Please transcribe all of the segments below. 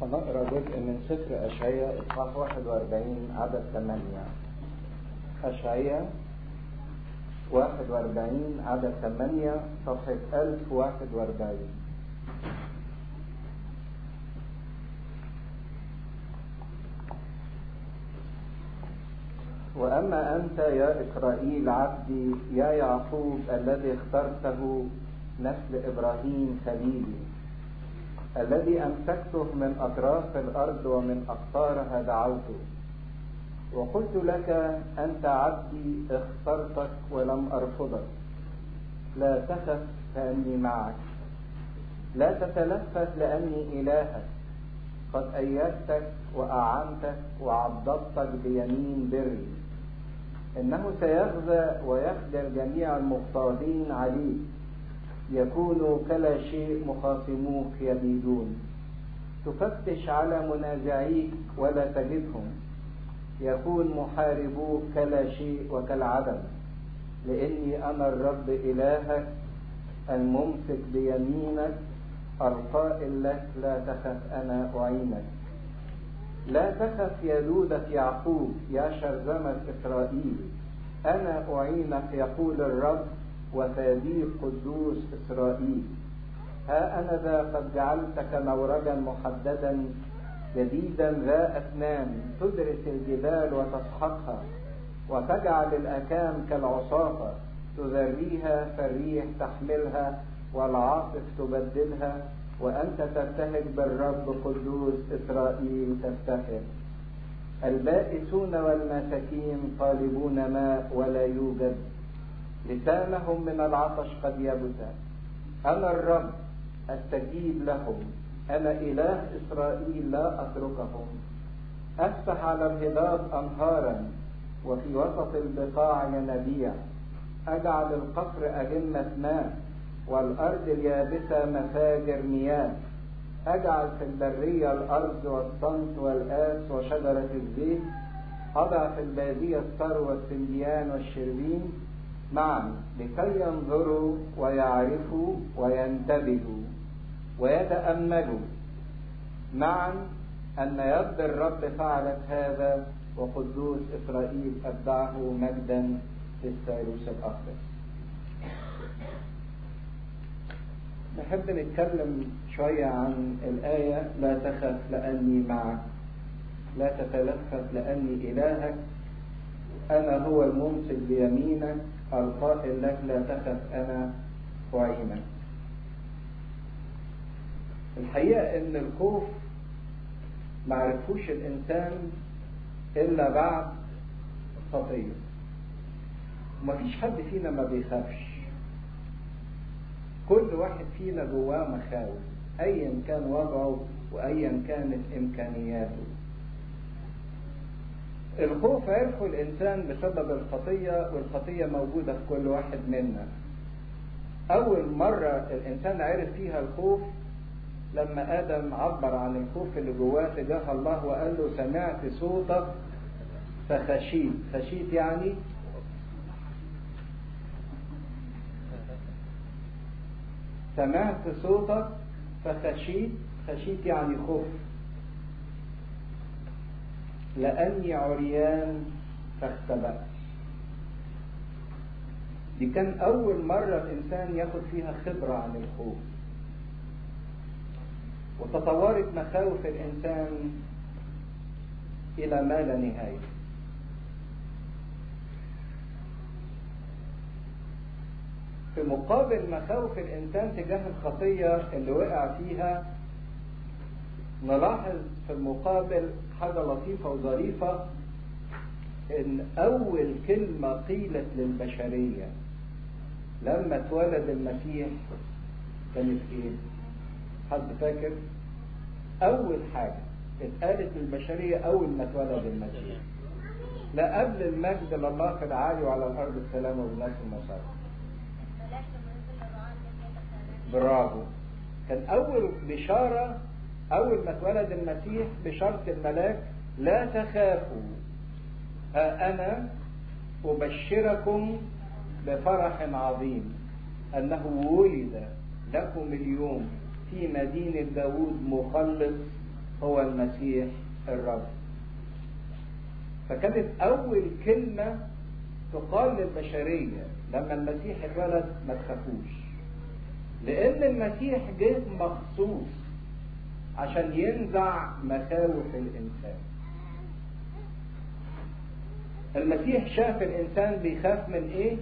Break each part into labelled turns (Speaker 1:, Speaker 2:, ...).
Speaker 1: هنقرا جزء من سفر اشعياء اصحاح 41 عدد 8 اشعياء 41 عدد 8 صفحة 1041 وأما أنت يا إسرائيل عبدي يا يعقوب الذي اخترته نسل إبراهيم خليلي الذي أمسكته من أطراف الأرض ومن أقطارها دعوته وقلت لك أنت عبدي اخترتك ولم أرفضك لا تخف فأني معك لا تتلفت لأني إلهك قد أيدتك وأعنتك وعضدتك بيمين بري إنه سيغزى ويخجل جميع المقتادين عليك يكونوا كلا شيء مخاصموك يبيدون تفتش على منازعيك ولا تجدهم يكون محاربوك كلا شيء وكالعدم لاني انا الرب الهك الممسك بيمينك القائل لك لا تخف انا اعينك لا تخف يا دودة يعقوب يا شرذمة اسرائيل انا اعينك يقول الرب وفاديك قدوس اسرائيل ها انا ذا قد جعلتك مورجا محددا جديدا ذا أسنان تدرس الجبال وتسحقها وتجعل الأكام كالعصافة تذريها فالريح تحملها والعاصف تبدلها وأنت تبتهج بالرب قدوس إسرائيل تفتخر البائسون والمساكين طالبون ماء ولا يوجد لسانهم من العطش قد يبس أنا الرب أستجيب لهم أنا إله إسرائيل لا أتركهم أفتح على الهضاب أنهارا وفي وسط البقاع ينابيع أجعل القصر أجنة ماء والأرض اليابسة مفاجر مياه أجعل في البرية الأرض والصمت والآس وشجرة الزيت أضع في البادية الثر والسنديان والشربين معا لكي ينظروا ويعرفوا وينتبهوا ويتأملوا معا أن يد الرب فعلت هذا وقدوس إسرائيل أتبعه مجدا في الثالوث الأقدس نحب نتكلم شوية عن الآية لا تخف لأني معك لا تتلفت لأني إلهك أنا هو الممسك بيمينك القائل لك لا تخف أنا أعينك الحقيقة ان الخوف معرفوش الانسان الا بعد خطية ومفيش حد فينا ما بيخافش كل واحد فينا جواه مخاوف ايا كان وضعه وايا كانت امكانياته الخوف عرفه الانسان بسبب الخطية والخطية موجودة في كل واحد منا اول مرة الانسان عرف فيها الخوف لما آدم عبر عن الخوف اللي جواه تجاه الله وقال له سمعت صوتك فخشيت خشيت يعني سمعت صوتك فخشيت خشيت يعني خوف لأني عريان فاختبأت دي كان أول مرة الإنسان ياخد فيها خبرة عن الخوف وتطورت مخاوف الإنسان إلى ما لا نهاية في مقابل مخاوف الإنسان تجاه الخطية اللي وقع فيها نلاحظ في المقابل حاجة لطيفة وظريفة إن أول كلمة قيلت للبشرية لما اتولد المسيح كانت إيه؟ حد فاكر اول حاجة اتقالت للبشرية اول ما اتولد المسيح لا قبل المجد لله في العالي وعلى الارض السلام والناس المسار برافو كان اول بشارة اول ما اتولد المسيح بشارة الملاك لا تخافوا ها انا ابشركم بفرح عظيم انه ولد لكم اليوم في مدينة داود مخلص هو المسيح الرب فكانت أول كلمة تقال للبشرية لما المسيح اتولد ما تخافوش لأن المسيح جه مخصوص عشان ينزع مخاوف الإنسان المسيح شاف الإنسان بيخاف من إيه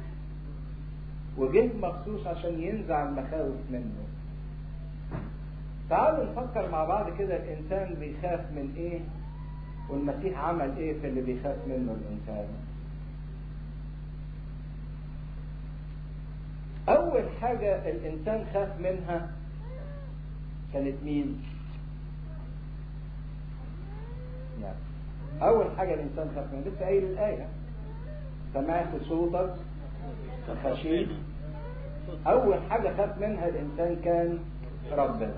Speaker 1: وجه مخصوص عشان ينزع المخاوف منه تعالوا نفكر مع بعض كده الإنسان بيخاف من إيه والمسيح عمل إيه في اللي بيخاف منه الإنسان أول حاجة الإنسان خاف منها كانت مين؟ نعم أول حاجة الإنسان خاف منها لسه قايل الآية سمعت صوتك فخشيت أول حاجة خاف منها الإنسان كان ربنا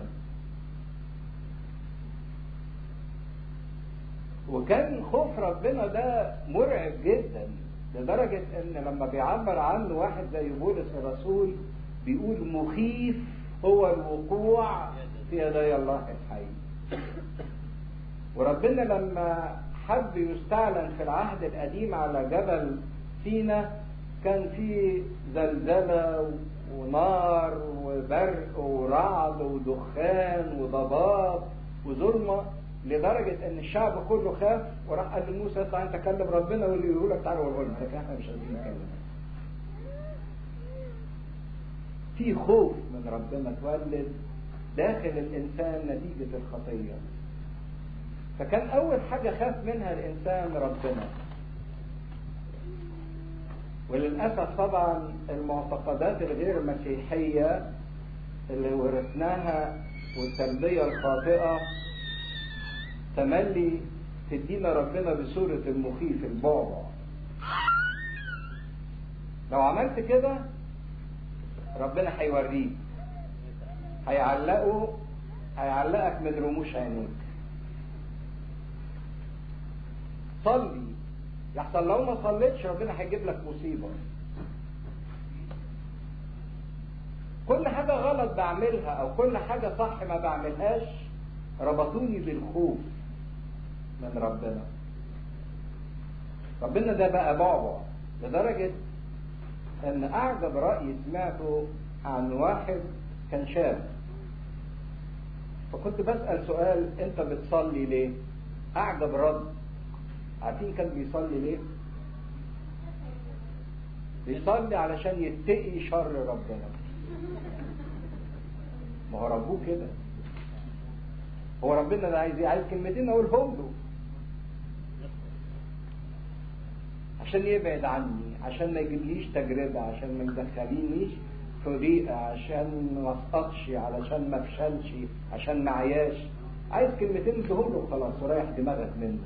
Speaker 1: وكان خوف ربنا ده مرعب جدا لدرجة ان لما بيعبر عنه واحد زي بولس الرسول بيقول مخيف هو الوقوع في يدي الله الحي وربنا لما حب يستعلن في العهد القديم على جبل سينا كان في زلزلة ونار وبرق ورعد ودخان وضباب وظلمة لدرجة ان الشعب كله خاف وراح قال لموسى اطلع انت كلم ربنا واللي يقول لك تعالى ورينا لك احنا مش عايزين نتكلم في خوف من ربنا اتولد داخل الانسان نتيجة الخطية فكان اول حاجة خاف منها الانسان ربنا وللأسف طبعا المعتقدات الغير مسيحية اللي ورثناها والتربية الخاطئة تملي تدينا ربنا بصورة المخيف البعبع لو عملت كده ربنا هيوريك هيعلقه هيعلقك من رموش عينيك صلي يحصل لو ما صليتش ربنا هيجيب لك مصيبة كل حاجة غلط بعملها او كل حاجة صح ما بعملهاش ربطوني بالخوف من ربنا ربنا ده بقى بعبع لدرجة ان اعجب رأي سمعته عن واحد كان شاب فكنت بسأل سؤال انت بتصلي ليه اعجب رد عارفين كان بيصلي ليه بيصلي علشان يتقي شر ربنا ما هو ربوه كده هو ربنا ده عايز ايه عايز كلمتين اقولهم له عشان يبعد عني عشان ما يجيبليش تجربة عشان ما يدخلينيش في ضيقة عشان ما اسقطش علشان ما افشلش عشان ما عياش عايز كلمتين ادهم له خلاص وريح دماغك منه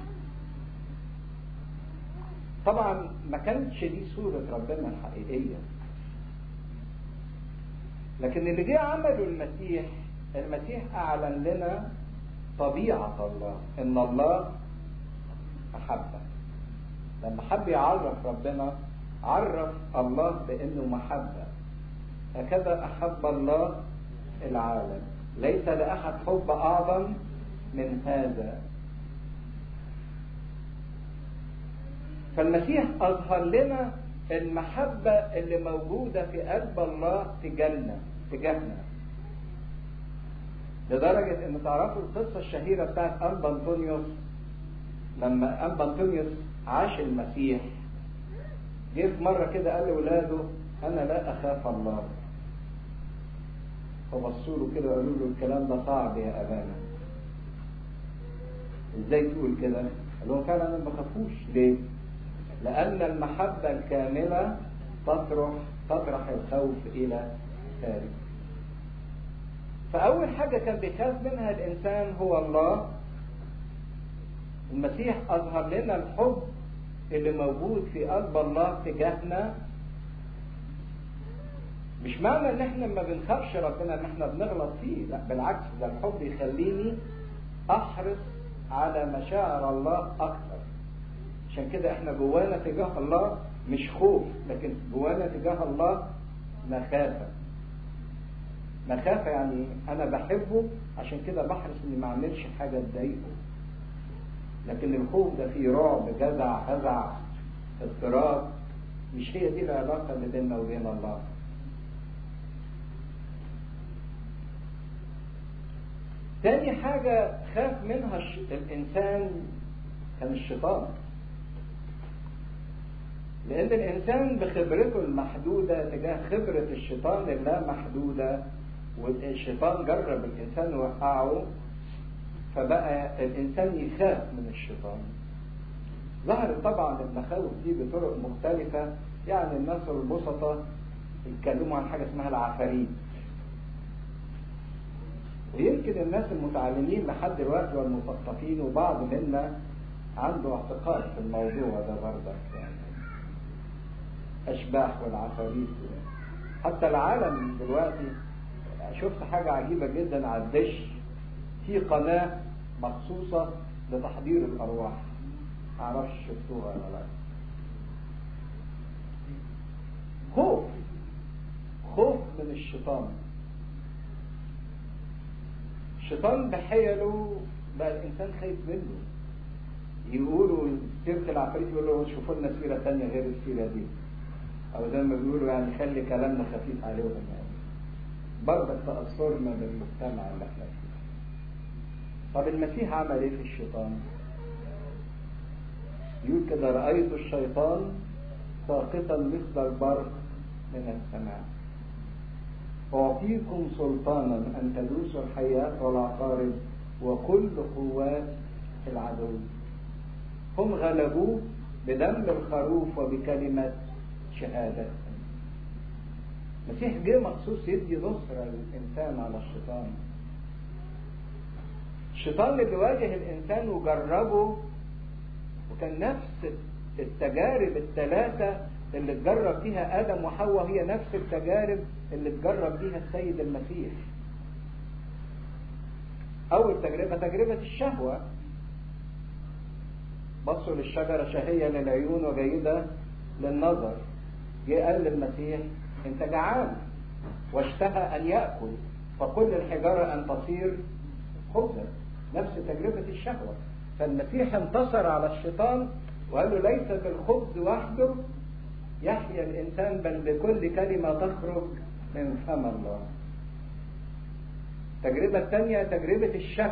Speaker 1: طبعا ما كانتش دي صورة ربنا الحقيقية لكن اللي جه عمله المسيح المسيح أعلن لنا طبيعة الله إن الله محبة لما حب يعرف ربنا عرف الله بأنه محبة هكذا أحب الله العالم ليس لأحد حب أعظم من هذا فالمسيح أظهر لنا المحبة اللي موجودة في قلب الله تجاهنا تجاهنا لدرجة ان تعرفوا القصة الشهيرة بتاعت أنبا أنطونيوس لما أنبا أنطونيوس عاش المسيح جه في مرة كده قال لأولاده أنا لا أخاف الله فبصوا له كده وقالوا له الكلام ده صعب يا أبانا ازاي تقول كده؟ قال لهم فعلا أنا ما بخافوش ليه؟ لأن المحبة الكاملة تطرح تطرح الخوف إلى خارج. فأول حاجة كان بيخاف منها الإنسان هو الله. المسيح أظهر لنا الحب اللي موجود في قلب الله تجاهنا مش معنى ان احنا ما بنخافش ربنا ان احنا بنغلط فيه لا بالعكس ده الحب يخليني احرص على مشاعر الله اكثر عشان كده احنا جوانا تجاه الله مش خوف لكن جوانا تجاه الله مخافة مخافة يعني أنا بحبه عشان كده بحرص إني ما أعملش حاجة تضايقه لكن الخوف ده فيه رعب جزع هزع اضطراب مش هي دي العلاقة اللي بيننا وبين الله تاني حاجة خاف منها الإنسان كان الشيطان لأن الإنسان بخبرته المحدودة تجاه خبرة الشيطان اللا محدودة والشيطان جرب الإنسان وقعه فبقى الإنسان يخاف من الشيطان ظهرت طبعا المخاوف دي بطرق مختلفة يعني الناس البسطة يتكلموا عن حاجة اسمها العفاريت ويمكن الناس المتعلمين لحد دلوقتي والمثقفين وبعض منا عنده اعتقاد في الموضوع ده برضك يعني اشباح والعفاريت حتى العالم دلوقتي شفت حاجة عجيبة جدا على الدش في قناة مخصوصة لتحضير الأرواح معرفش شفتوها ولا لا خوف خوف من الشيطان الشيطان بحيله بقى الإنسان خايف منه يقولوا سيرة العفاريت يقولوا شوفوا لنا سيرة تانية غير السيرة دي أو زي ما بيقولوا يعني خلي كلامنا خفيف عليهم يعني برضك تأثرنا بالمجتمع اللي احنا فيه طب المسيح عمل ايه في الشيطان؟ يقول كده رأيت الشيطان ساقطا مثل البرق من السماء أعطيكم سلطانا أن تدوسوا الحياة والعقارب وكل قوات العدو هم غلبوه بدم الخروف وبكلمة شهادة المسيح جه مخصوص يدي نصرة للإنسان على الشيطان الشيطان اللي واجه الإنسان وجربه وكان نفس التجارب الثلاثة اللي اتجرب بيها آدم وحواء هي نفس التجارب اللي اتجرب بيها السيد المسيح أول تجربة تجربة الشهوة بصوا للشجرة شهية للعيون وجيدة للنظر جه قال للمسيح انت جعان واشتهى ان يأكل فكل الحجارة ان تصير خبزا نفس تجربة الشهوة فالمسيح انتصر على الشيطان وقال له ليس بالخبز وحده يحيا الإنسان بل بكل كلمة تخرج من فم الله التجربة الثانية تجربة الشك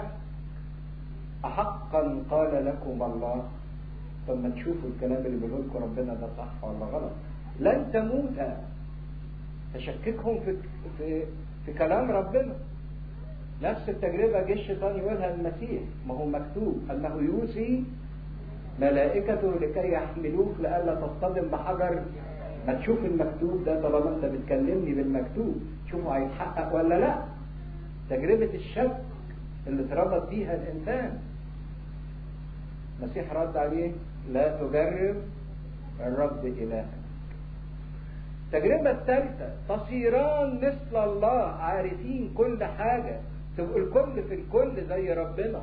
Speaker 1: أحقا قال لكم الله طب ما تشوفوا الكلام اللي بيقول لكم ربنا ده صح ولا غلط لن تموت تشككهم في في في كلام ربنا نفس التجربة جه الشيطان يقولها المسيح ما هو مكتوب أنه يوصي ملائكته لكي يحملوك لئلا تصطدم بحجر ما تشوف المكتوب ده طالما انت بتكلمني بالمكتوب شوفه هيتحقق ولا لا تجربة الشك اللي اتربط بيها الإنسان المسيح رد عليه لا تجرب الرب إلهك التجربة الثالثة تصيران مثل الله عارفين كل حاجة تبقوا الكل في الكل زي ربنا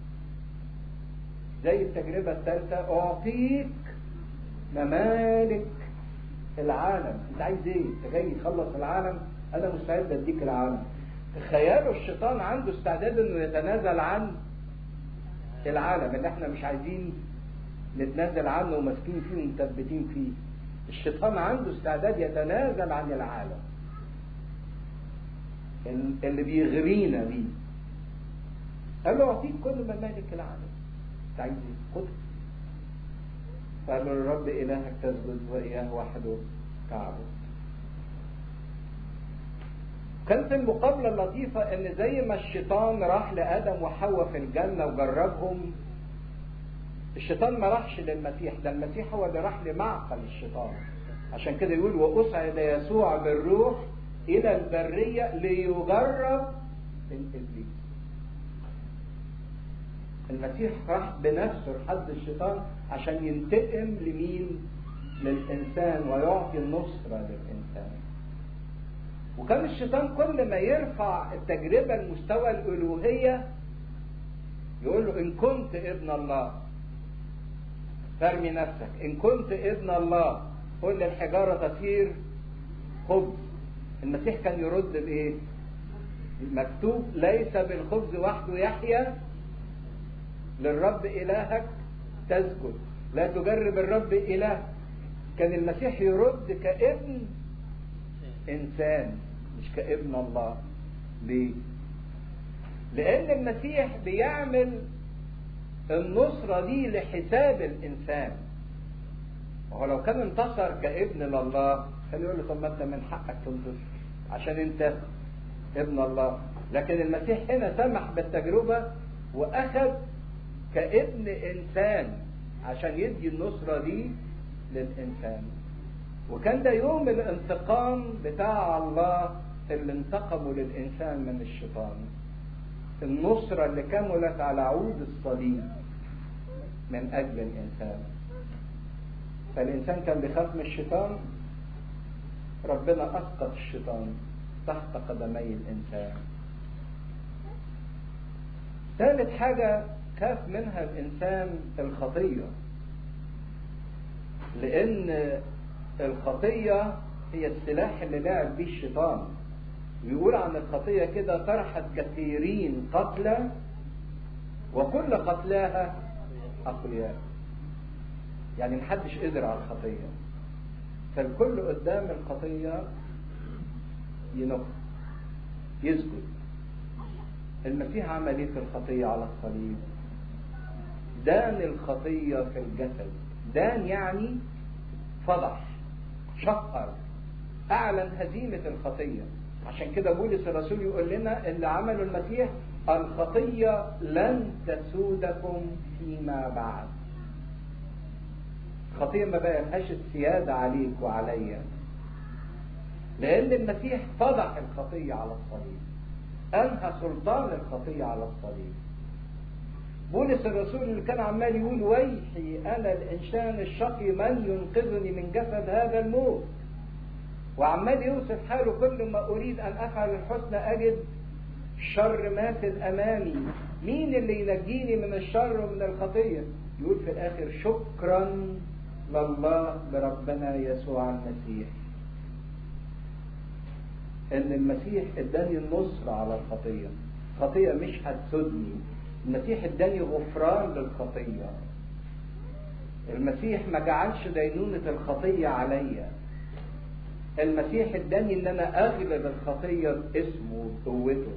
Speaker 1: زي التجربة الثالثة أعطيك ممالك العالم أنت عايز إيه؟ أنت جاي تخلص العالم؟ أنا مستعد أديك العالم تخيلوا الشيطان عنده استعداد إنه يتنازل عن العالم اللي إحنا مش عايزين نتنازل عنه وماسكين فيه ومثبتين فيه الشيطان عنده استعداد يتنازل عن العالم اللي بيغرينا بيه قال له اعطيك كل ممالك العالم انت عايز ايه؟ خد قال له الرب الهك تسجد واياه وحده تعبد كانت المقابلة اللطيفة ان زي ما الشيطان راح لادم وحواء في الجنة وجربهم الشيطان ما راحش للمسيح ده المسيح هو اللي راح لمعقل الشيطان عشان كده يقول وأسعد يسوع بالروح إلى البرية ليجرب من إبليس المسيح راح بنفسه لحد الشيطان عشان ينتقم لمين للإنسان ويعطي النصرة للإنسان وكان الشيطان كل ما يرفع التجربة لمستوى الألوهية يقول له إن كنت ابن الله فارمي نفسك إن كنت ابن الله قل للحجارة تصير خبز المسيح كان يرد بإيه؟ مكتوب ليس بالخبز وحده يحيا للرب إلهك تسجد لا تجرب الرب إله كان المسيح يرد كابن إنسان مش كابن الله ليه؟ لأن المسيح بيعمل النصرة دي لحساب الإنسان وهو لو كان انتصر كابن لله كان يقول له طب ما انت من حقك تنتصر عشان انت ابن الله لكن المسيح هنا سمح بالتجربة واخذ كابن انسان عشان يدي النصرة دي للانسان وكان ده يوم الانتقام بتاع الله اللي انتقموا للانسان من الشيطان النصرة اللي كملت على عود الصليب من اجل الانسان فالإنسان كان بيخاف من الشيطان ربنا أسقط الشيطان تحت قدمي الإنسان ثالث حاجة خاف منها الإنسان الخطية لأن الخطية هي السلاح اللي لعب بيه الشيطان بيقول عن الخطية كده طرحت كثيرين قتلى وكل قتلاها أقوياء يعني محدش قدر على الخطية فالكل قدام الخطية ينق يسجد المسيح عمل ايه في الخطية على الصليب دان الخطية في الجسد دان يعني فضح شقر اعلن هزيمة الخطية عشان كده بولس الرسول يقول لنا اللي عمله المسيح الخطية لن تسودكم فيما بعد الخطية ما بقالهاش السيادة عليك وعليا لأن المسيح فضح الخطية على الصليب أنهى سلطان الخطية على الصليب بولس الرسول اللي كان عمال يقول ويحي أنا الإنسان الشقي من ينقذني من جسد هذا الموت وعمال يوصف حاله كل ما أريد أن أفعل الحسنى أجد الشر ماثل أمامي مين اللي ينجيني من الشر ومن الخطية يقول في الآخر شكرا لله بربنا يسوع المسيح ان المسيح اداني النصر على الخطيه الخطيه مش هتسدني المسيح اداني غفران للخطيه المسيح ما جعلش دينونة الخطية عليا المسيح اداني ان انا اغلب الخطية باسمه وبقوته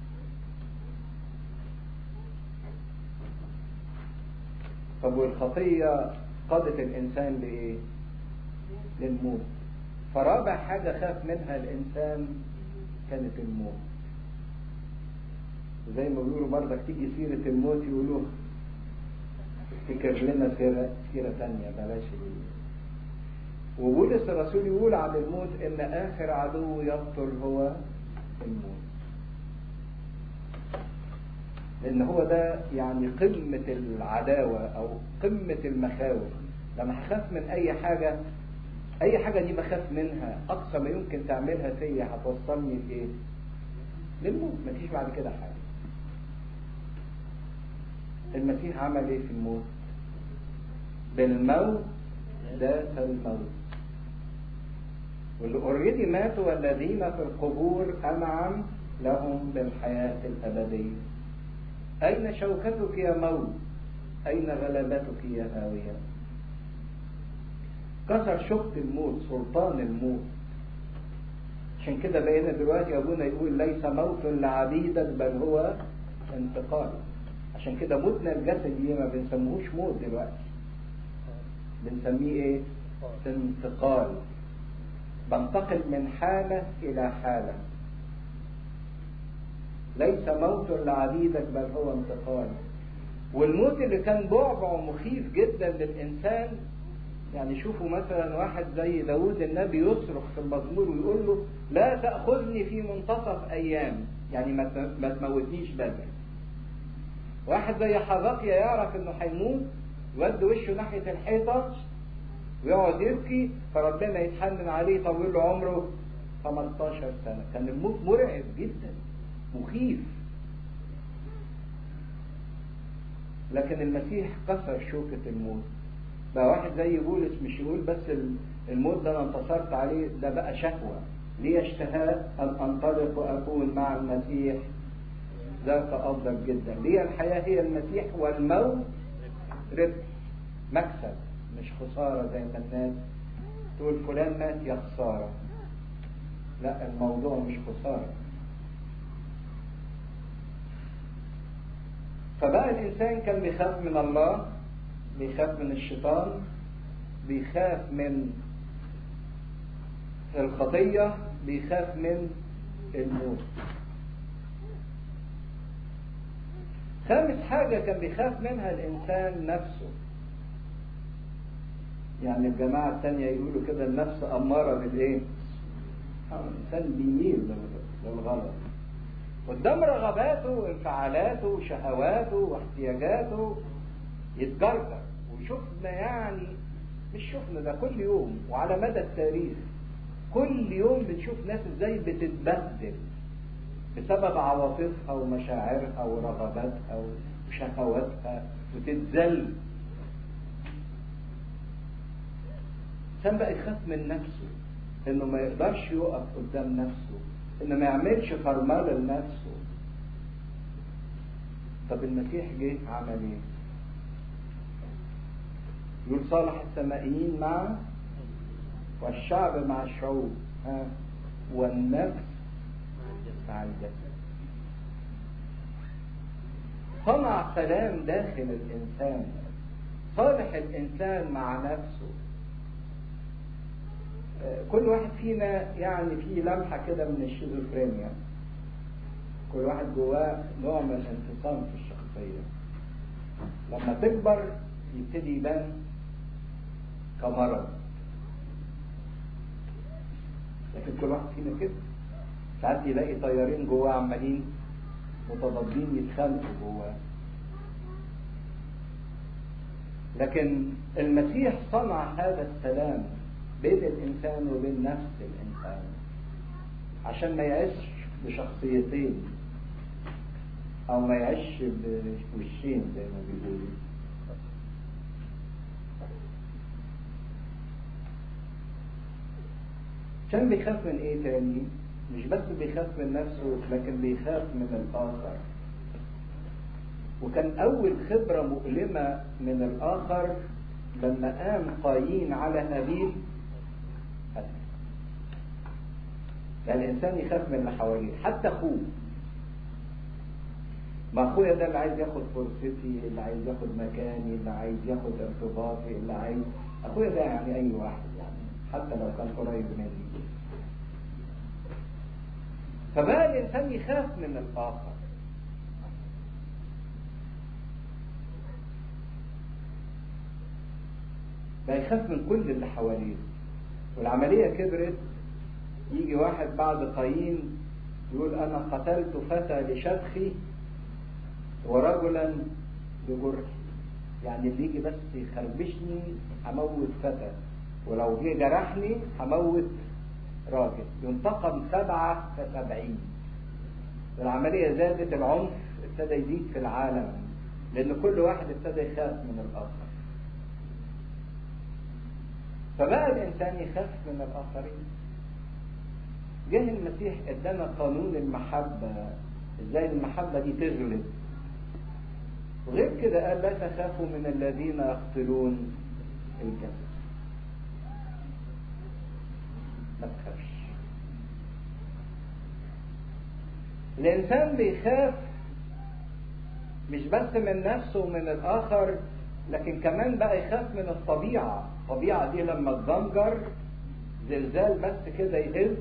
Speaker 1: طب والخطية قادت الانسان لايه للموت فرابع حاجة خاف منها الإنسان كانت الموت زي ما بيقولوا برضك تيجي سيرة الموت يقولوا افتكر لنا سيرة, سيرة تانية بلاش وبولس الرسول يقول عن الموت ان اخر عدو يقتل هو الموت لان هو ده يعني قمة العداوة او قمة المخاوف لما هخاف من اي حاجة اي حاجة دي بخاف منها اقصى ما يمكن تعملها فيا هتوصلني لايه للموت مفيش بعد كده حاجة المسيح عمل ايه في الموت بالموت ذات الموت واللي اوريدي ماتوا والذين في القبور انعم لهم بالحياة الابدية اين شوكتك يا موت اين غلبتك يا هاوية كسر شوكة الموت سلطان الموت عشان كده بقينا دلوقتي ابونا يقول ليس موت لعبيدك بل هو انتقال عشان كده موتنا الجسدي ما بنسموهوش موت دلوقتي بنسميه ايه انتقال بنتقل من حالة الى حالة ليس موت لعبيدك بل هو انتقال والموت اللي كان بعبع مخيف جدا للإنسان يعني شوفوا مثلا واحد زي داود النبي يصرخ في المزمور ويقول له لا تأخذني في منتصف أيام يعني ما تموتنيش بدري واحد زي حذقيا يعرف انه هيموت يود وشه ناحية الحيطة ويقعد يبكي فربنا يتحنن عليه يطول له عمره 15 سنة كان الموت مرعب جدا مخيف لكن المسيح كسر شوكة الموت بقى واحد زي بولس مش يقول بس الموت ده انا انتصرت عليه ده بقى شهوة لي اشتهاء أن أنطلق وأكون مع المسيح ذاك أفضل جدا لي الحياة هي المسيح والموت ربح مكسب مش خسارة زي ما الناس تقول فلان مات يا خسارة لا الموضوع مش خسارة فبقى الإنسان كان بيخاف من الله بيخاف من الشيطان بيخاف من الخطية بيخاف من الموت خامس حاجة كان بيخاف منها الإنسان نفسه يعني الجماعة الثانية يقولوا كده النفس أمارة بالإيه؟ الإنسان بيميل للغلط قدام رغباته وانفعالاته وشهواته واحتياجاته يتجرجر وشفنا يعني مش شفنا ده كل يوم وعلى مدى التاريخ كل يوم بنشوف ناس ازاي بتتبهدل بسبب عواطفها ومشاعرها ورغباتها وشهواتها وتتذل الانسان بقى يخاف من نفسه انه ما يقدرش يقف قدام نفسه انه ما يعملش فرمله لنفسه طب المسيح جه عمل ايه يقول صالح السمائيين مع والشعب مع الشعوب ها والنفس مع الجسد صنع سلام داخل الانسان صالح الانسان مع نفسه كل واحد فينا يعني في لمحة كده من الشيزوفرينيا كل واحد جواه نوع من الانفصام في الشخصية لما تكبر يبتدي يبان كمرض لكن كل واحد فينا كده ساعات يلاقي طيارين جواه عمالين متضادين يتخانقوا جواه لكن المسيح صنع هذا السلام بين الإنسان وبين نفس الإنسان عشان ما يعيش بشخصيتين أو ما يعيش بوشين زي ما بيقولوا عشان بيخاف من ايه تاني مش بس بيخاف من نفسه لكن بيخاف من الآخر وكان أول خبرة مؤلمة من الآخر لما قام قايين على هابيل يعني الإنسان يخاف من اللي حواليه حتى أخوه ما أخويا ده اللي عايز ياخد فرصتي اللي عايز ياخد مكاني اللي عايز ياخد ارتباطي اللي عايز أخويا ده يعني أي واحد يعني حتى لو كان قريب مني فبقى الإنسان يخاف من الآخر بقى يخاف من كل اللي حواليه والعملية كبرت يجي واحد بعد قايين يقول أنا قتلت فتى لشبخي ورجلا بجرحي يعني اللي يجي بس يخربشني هموت فتى ولو جه جرحني هموت راجل ينتقم سبعة فسبعين العملية زادت العنف ابتدى يزيد في العالم لأن كل واحد ابتدى يخاف من الآخر فبقى الإنسان يخاف من الآخرين جه المسيح ادانا قانون المحبة ازاي المحبة دي تغلب وغير كده قال لا تخافوا من الذين يقتلون الجسد ما تخافش الإنسان بيخاف مش بس من نفسه ومن الآخر لكن كمان بقى يخاف من الطبيعة الطبيعة دي لما تزنجر زلزال بس كده يهز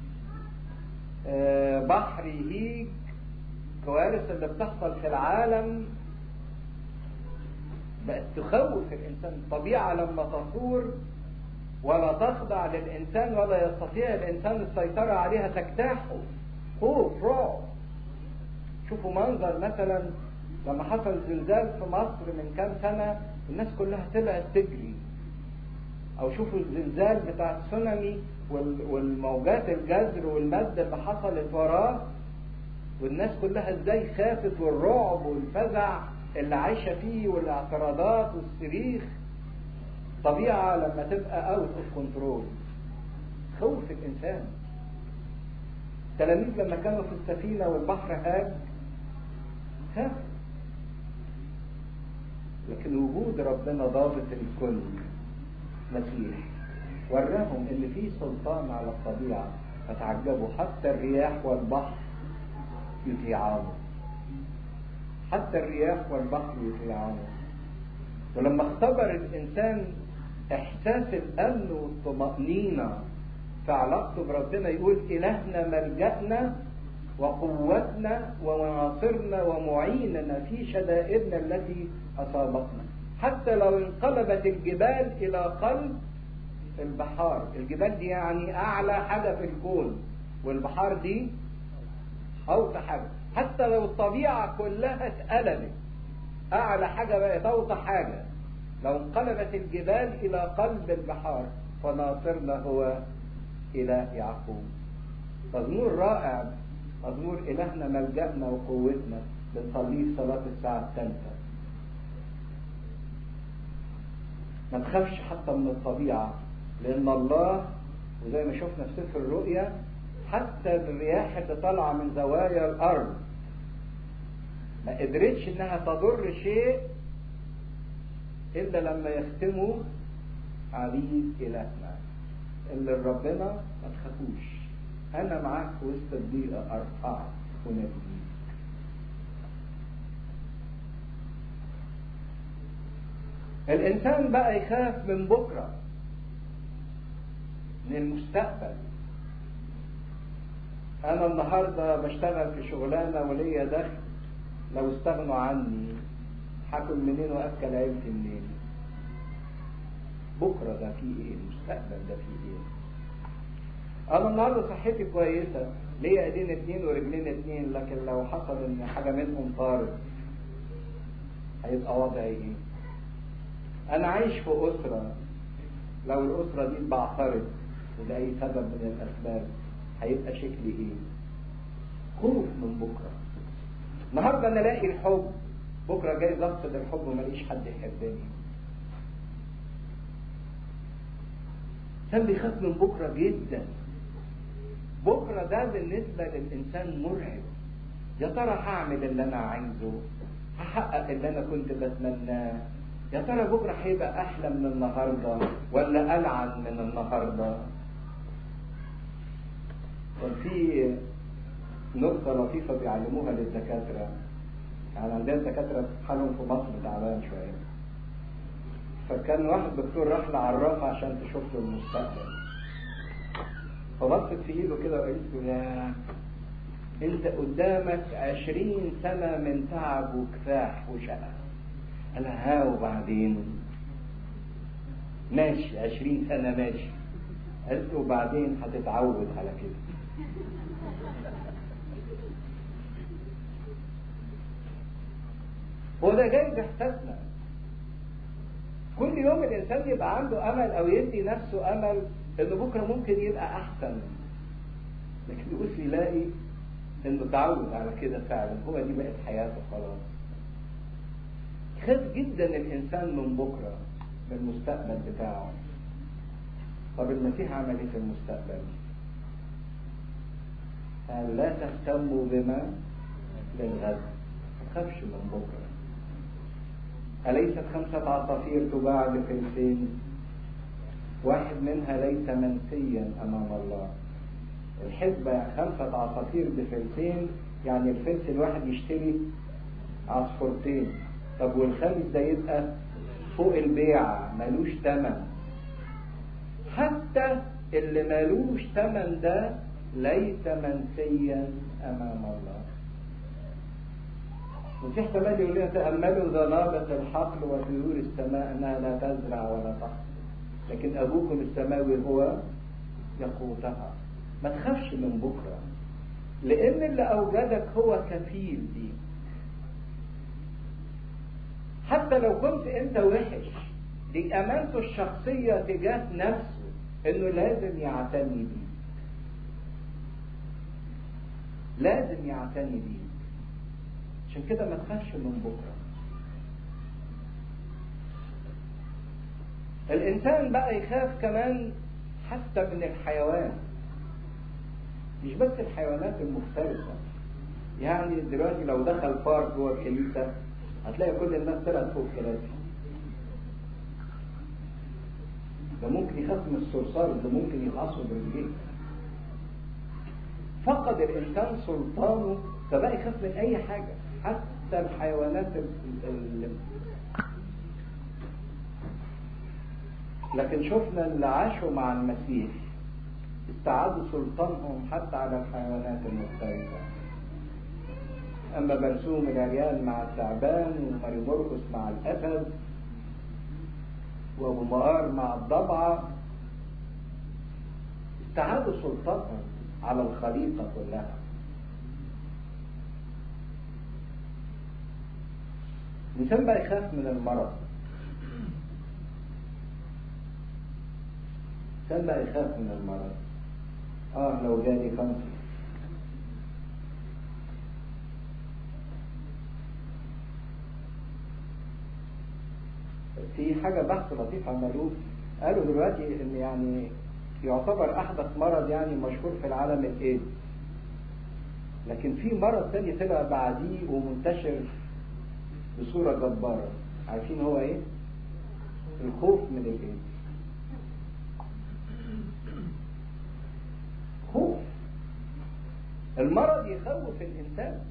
Speaker 1: بحر يهيج كوارث اللي بتحصل في العالم بقت تخوف الإنسان الطبيعة لما تثور ولا تخضع للإنسان ولا يستطيع الإنسان السيطرة عليها تجتاحه خوف رعب شوفوا منظر مثلا لما حصل زلزال في مصر من كام سنة الناس كلها طلعت تجري او شوفوا الزلزال بتاع السونامي والموجات الجزر والمد اللي حصلت وراه والناس كلها ازاي خافت والرعب والفزع اللي عايشة فيه والاعتراضات والصريخ طبيعة لما تبقى اوت اوف كنترول خوف الانسان التلاميذ لما كانوا في السفينة والبحر هاج خافوا لكن وجود ربنا ضابط الكل مسيح وراهم ان في سلطان على الطبيعه فتعجبوا حتى الرياح والبحر يطيعانه حتى الرياح والبحر يطيعانه ولما اختبر الانسان احساس الامن والطمانينه في علاقته بربنا يقول الهنا ملجانا وقوتنا وناصرنا ومعيننا في شدائدنا التي اصابتنا حتى لو انقلبت الجبال الى قلب البحار الجبال دي يعني اعلى حاجه في الكون والبحار دي اوطى حاجه حتى لو الطبيعه كلها اتقلبت اعلى حاجه بقت اوطى حاجه لو انقلبت الجبال الى قلب البحار فناصرنا هو اله يعقوب مزمور رائع مزمور الهنا ملجأنا وقوتنا بنصليه في صلاه الساعه الثالثه ما تخافش حتى من الطبيعه لان الله وزي ما شفنا في سفر الرؤيا حتى الرياح اللي طالعه من زوايا الارض ما قدرتش انها تضر شيء الا لما يختموا عبيد الهنا اللي ربنا ما تخافوش انا معاك في وسط الضيقه ارفعك ونبنيك الانسان بقى يخاف من بكره من المستقبل انا النهارده بشتغل في شغلانه وليا دخل لو استغنوا عني هاكل منين واكل عيلتي منين بكره ده فيه ايه المستقبل ده فيه ايه انا النهارده صحتي كويسه ليا ايدين اتنين ورجلين اتنين لكن لو حصل ان حاجه منهم طارت هيبقى وضعي ايه انا عايش في اسره لو الاسره دي اتبعثرت لاي سبب من الاسباب هيبقى شكلي ايه خوف من بكره النهارده انا الاقي الحب بكره جاي افقد الحب وماليش حد يحبني الانسان بيخاف من بكره جدا بكره ده بالنسبه للانسان مرعب يا ترى هعمل اللي انا عايزه هحقق اللي انا كنت بتمناه يا ترى بكره هيبقى احلى من النهارده ولا العن من النهارده كان في نقطة لطيفة بيعلموها للدكاترة يعني عندنا دكاترة حالهم في مصر تعبان شوية فكان واحد دكتور راح لعرافة عشان تشوف له المستقبل فبصت في ايده كده وقالت له يا انت قدامك عشرين سنة من تعب وكفاح وشقة قال ها وبعدين ماشي عشرين سنة ماشي قالت له وبعدين هتتعود على كده هو ده جاي باحساسنا كل يوم الانسان يبقى عنده امل او يدي نفسه امل ان بكره ممكن يبقى احسن لكن يبص يلاقي انه تعود على كده فعلا هو دي بقت حياته خلاص خاف جدا الانسان من بكره من المستقبل بتاعه طب المسيح عمل ايه في المستقبل قال لا تهتموا بما للغد ما تخافش من بكره أليست خمسة عصافير تباع بفلسين واحد منها ليس منسيا أمام الله الحسبة خمسة عصافير بفلسين يعني الفلس الواحد يشتري عصفورتين طب والخامس ده يبقى فوق البيع ملوش تمن حتى اللي ملوش تمن ده ليس منسيا أمام الله المسيح كمان يقول لنا تأملوا ذنابة الحقل وطيور السماء أنها لا تزرع ولا تحصد لكن أبوكم السماوي هو يقوتها ما تخافش من بكرة لأن اللي أوجدك هو كفيل بيك حتى لو كنت أنت وحش دي أمانته الشخصية تجاه نفسه إنه لازم يعتني بيك لازم يعتني بيك عشان كده ما تخافش من بكره الانسان بقى يخاف كمان حتى من الحيوان مش بس الحيوانات المفترسة يعني دلوقتي لو دخل فار جوه الكنيسة هتلاقي كل الناس طلعت فوق الكراسي ده ممكن يخاف من الصرصار ده ممكن يقعصه برجليه فقد الانسان سلطانه فبقى يخاف من اي حاجه حتى الحيوانات اللي لكن شفنا اللي عاشوا مع المسيح استعادوا سلطانهم حتى على الحيوانات المختلفة أما برسوم العريان مع التعبان وماري مرقس مع الأسد وأبو مقار مع الضبعة استعادوا سلطانهم على الخليقة كلها الإنسان بقى يخاف من المرض الإنسان بقى يخاف من المرض اه لو جالي كانسر في حاجة بحث لطيف عملوه قالوا دلوقتي ان يعني يعتبر احدث مرض يعني مشهور في العالم الايدز لكن في مرض تاني طلع بعديه ومنتشر بصورة جبارة عارفين هو ايه الخوف من الايدز خوف المرض يخوف الانسان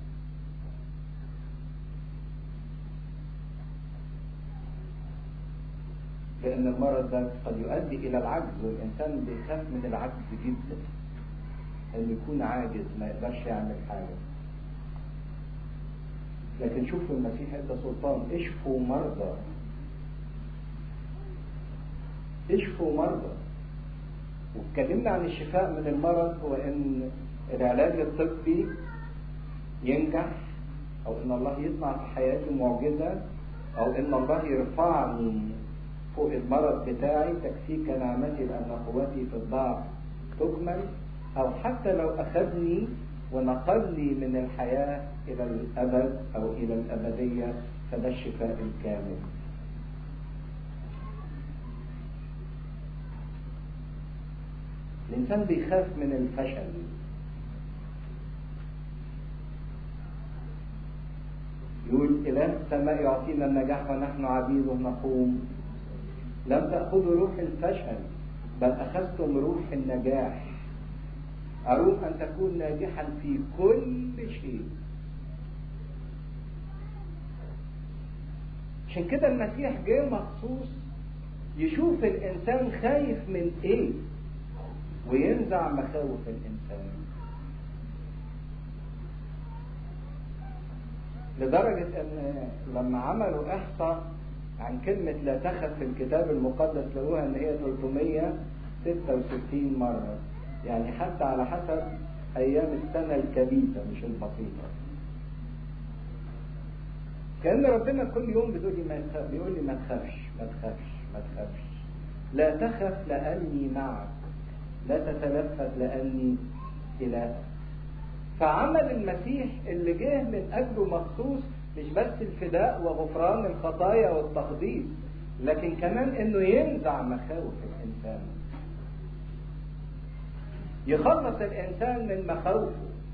Speaker 1: لان المرض ده قد يؤدي الى العجز والانسان بيخاف من العجز جدا انه يكون عاجز ما يقدرش يعمل حاجه لكن شوفوا المسيح ادى سلطان اشفوا مرضى اشفوا مرضى واتكلمنا عن الشفاء من المرض هو ان العلاج الطبي ينجح او ان الله يصنع في حياتي معجزه او ان الله يرفعني فوق المرض بتاعي تكفيك نعمتي لان قوتي في الضعف تكمل او حتى لو اخذني ونقلني من الحياه الى الابد او الى الابديه فده الشفاء الكامل الإنسان بيخاف من الفشل يقول إله السماء يعطينا النجاح ونحن عبيده نقوم لم تأخذوا روح الفشل بل أخذتم روح النجاح أروم أن تكون ناجحا في كل شيء عشان كده المسيح جه مخصوص يشوف الإنسان خايف من إيه وينزع مخاوف الإنسان لدرجة أن لما عملوا إحصاء عن كلمة لا تخف في الكتاب المقدس لقوها أن هي 366 مرة يعني حتى على حسب أيام السنة الكبيسة مش البسيطة كأن ربنا كل يوم بيقول لي ما تخاف بيقول لي ما تخافش ما تخافش ما تخافش لا تخف لأني معك لا تتلفت لأني إلهك فعمل المسيح اللي جه من أجله مخصوص مش بس الفداء وغفران الخطايا والتقديس لكن كمان انه ينزع مخاوف الانسان يخلص الانسان من مخاوفه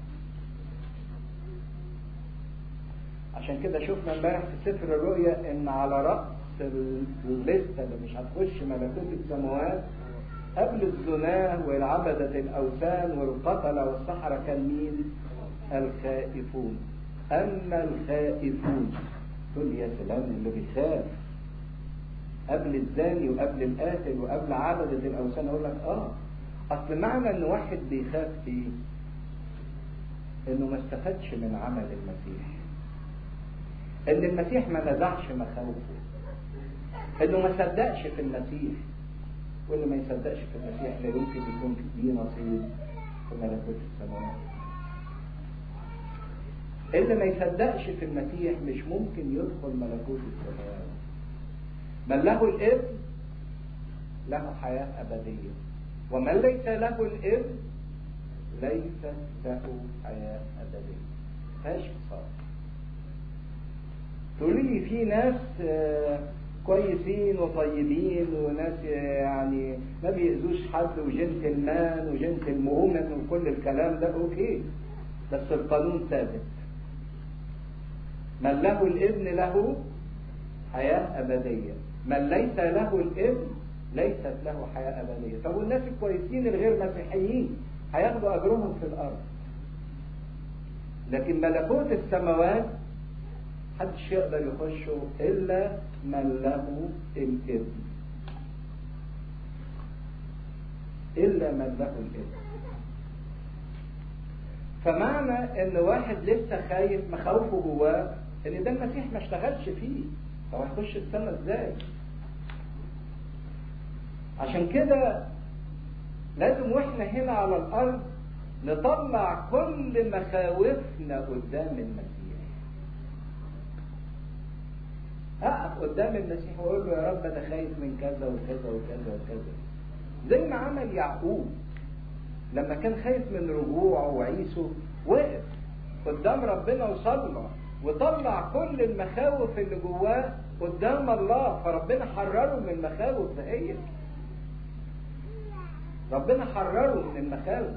Speaker 1: عشان كده شفنا امبارح في سفر الرؤيا ان على راس الليسته اللي مش هتخش ملكوت السماوات قبل الزناه والعبدة الأوثان والقتلة والسحرة كان مين؟ الخائفون أما الخائفون تقول يا سلام اللي بيخاف قبل الزاني وقبل القاتل وقبل عبدة الأوثان أقول لك آه أصل معنى إن واحد بيخاف إيه؟ إنه ما استفادش من عمل المسيح إن المسيح ما نزعش مخاوفه إنه ما صدقش في المسيح واللي ما يصدقش في المسيح لا يمكن يكون ليه نصيب في ملكوت السماوات اللي ما يصدقش في المسيح مش ممكن يدخل ملكوت السماوات من له الابن له حياة أبدية ومن ليس له الابن ليس له حياة أبدية فاش صار تقولي لي في ناس كويسين وطيبين وناس يعني ما بيأذوش حد وجنتلمان وجنتلمومن وكل الكلام ده اوكي بس القانون ثابت من له الابن له حياة أبدية من ليس له الابن ليست له حياة أبدية طب والناس الكويسين الغير مسيحيين هياخدوا أجرهم في الأرض لكن ملكوت السماوات محدش يقدر يخشه إلا من له الابن إلا من له الابن فمعنى ان واحد لسه خايف مخاوفه جواه ان ده المسيح ما اشتغلش فيه طب هيخش السما ازاي عشان كده لازم واحنا هنا على الارض نطلع كل مخاوفنا قدام المسيح اقف قدام المسيح واقول له يا رب انا خايف من كذا وكذا وكذا وكذا زي ما عمل يعقوب لما كان خايف من رجوعه وعيسو وقف قدام ربنا وصلى وطلع كل المخاوف اللي جواه قدام الله فربنا حرره من المخاوف دهيت ربنا حرره من المخاوف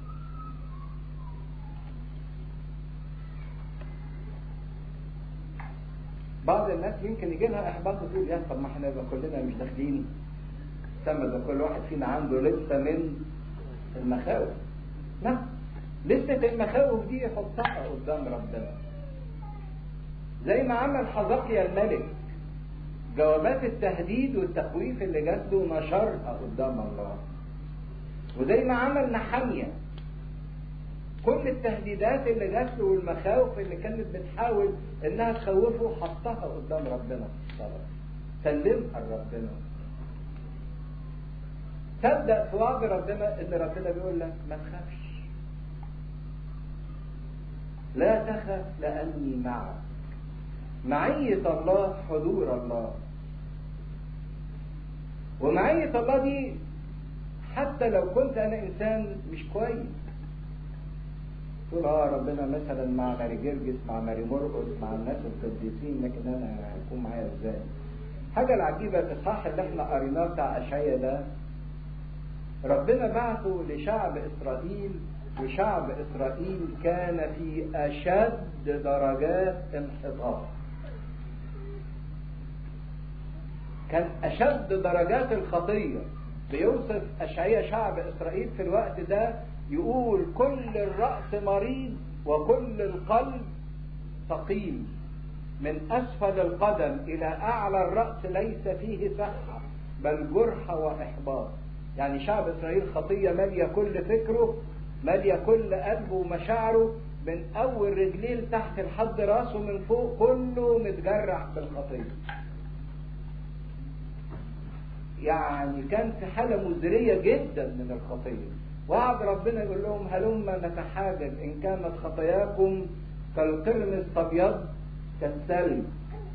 Speaker 1: بعض الناس يمكن يجي لها احباط وتقول يا طب ما احنا يبقى كلنا مش داخلين سما ده كل واحد فينا عنده لسه من المخاوف لا لسه المخاوف دي يحطها قدام ربنا زي ما عمل حزقيا الملك جوابات التهديد والتخويف اللي جات له نشرها قدام الله وزي ما عمل نحمية كل التهديدات اللي جات له والمخاوف اللي كانت بتحاول انها تخوفه حطها قدام ربنا في الصلاه سلمها لربنا تصدق في وعد ربنا ان ربنا بيقول لك ما تخافش لا تخف لاني معك معية الله حضور الله ومعية الله دي حتى لو كنت انا انسان مش كويس تقول اه ربنا مثلا مع ماري جرجس مع ماري مرقس مع الناس القديسين لكن انا هيكون معايا ازاي حاجة العجيبة الإصحاح اللي احنا قريناه بتاع أشعيا ده ربنا بعثه لشعب إسرائيل وشعب إسرائيل كان في أشد درجات انحطاط كان أشد درجات الخطية بيوصف أشعيا شعب إسرائيل في الوقت ده يقول كل الرأس مريض وكل القلب ثقيل من أسفل القدم إلى أعلى الرأس ليس فيه صحة بل جرح وإحباط يعني شعب إسرائيل خطية مالية كل فكره مالية كل قلبه ومشاعره من أول رجليه لتحت لحد راسه من فوق كله متجرح بالخطية يعني كان في حالة مزرية جدا من الخطية وعد ربنا يقول لهم هلم نتحاجج إن كانت خطاياكم كالقرمز فابيض كالثلج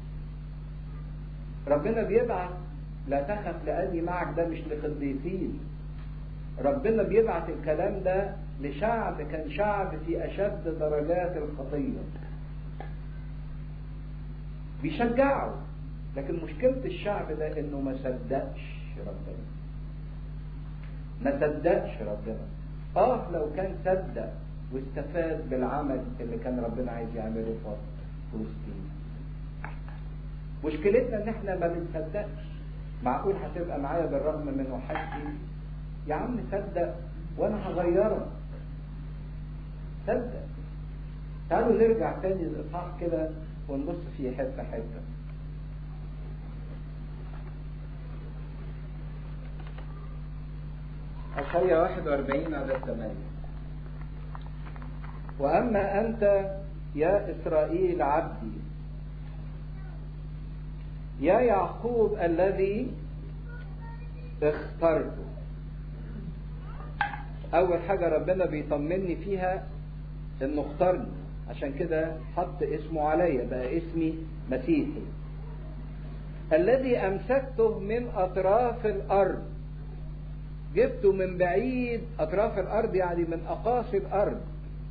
Speaker 1: ربنا بيبعت لا تخف لأني معك ده مش لقديسين ربنا بيبعت الكلام ده لشعب كان شعب في أشد درجات الخطية بيشجعوا لكن مشكلة الشعب ده انه ما صدقش ربنا ما صدقش ربنا اه لو كان صدق واستفاد بالعمل اللي كان ربنا عايز يعمله في فلسطين مشكلتنا ان احنا ما بنصدقش معقول هتبقى معايا بالرغم من وحشتي يا عم صدق وانا هغيرك صدق تعالوا نرجع تاني الاصحاح كده ونبص فيه حته حته أشعية 41 عدد 8 وأما أنت يا إسرائيل عبدي يا يعقوب الذي اخترته أول حاجة ربنا بيطمني فيها إنه اختارني عشان كده حط اسمه عليا بقى اسمي مسيحي الذي أمسكته من أطراف الأرض جبته من بعيد أطراف الأرض يعني من أقاصي الأرض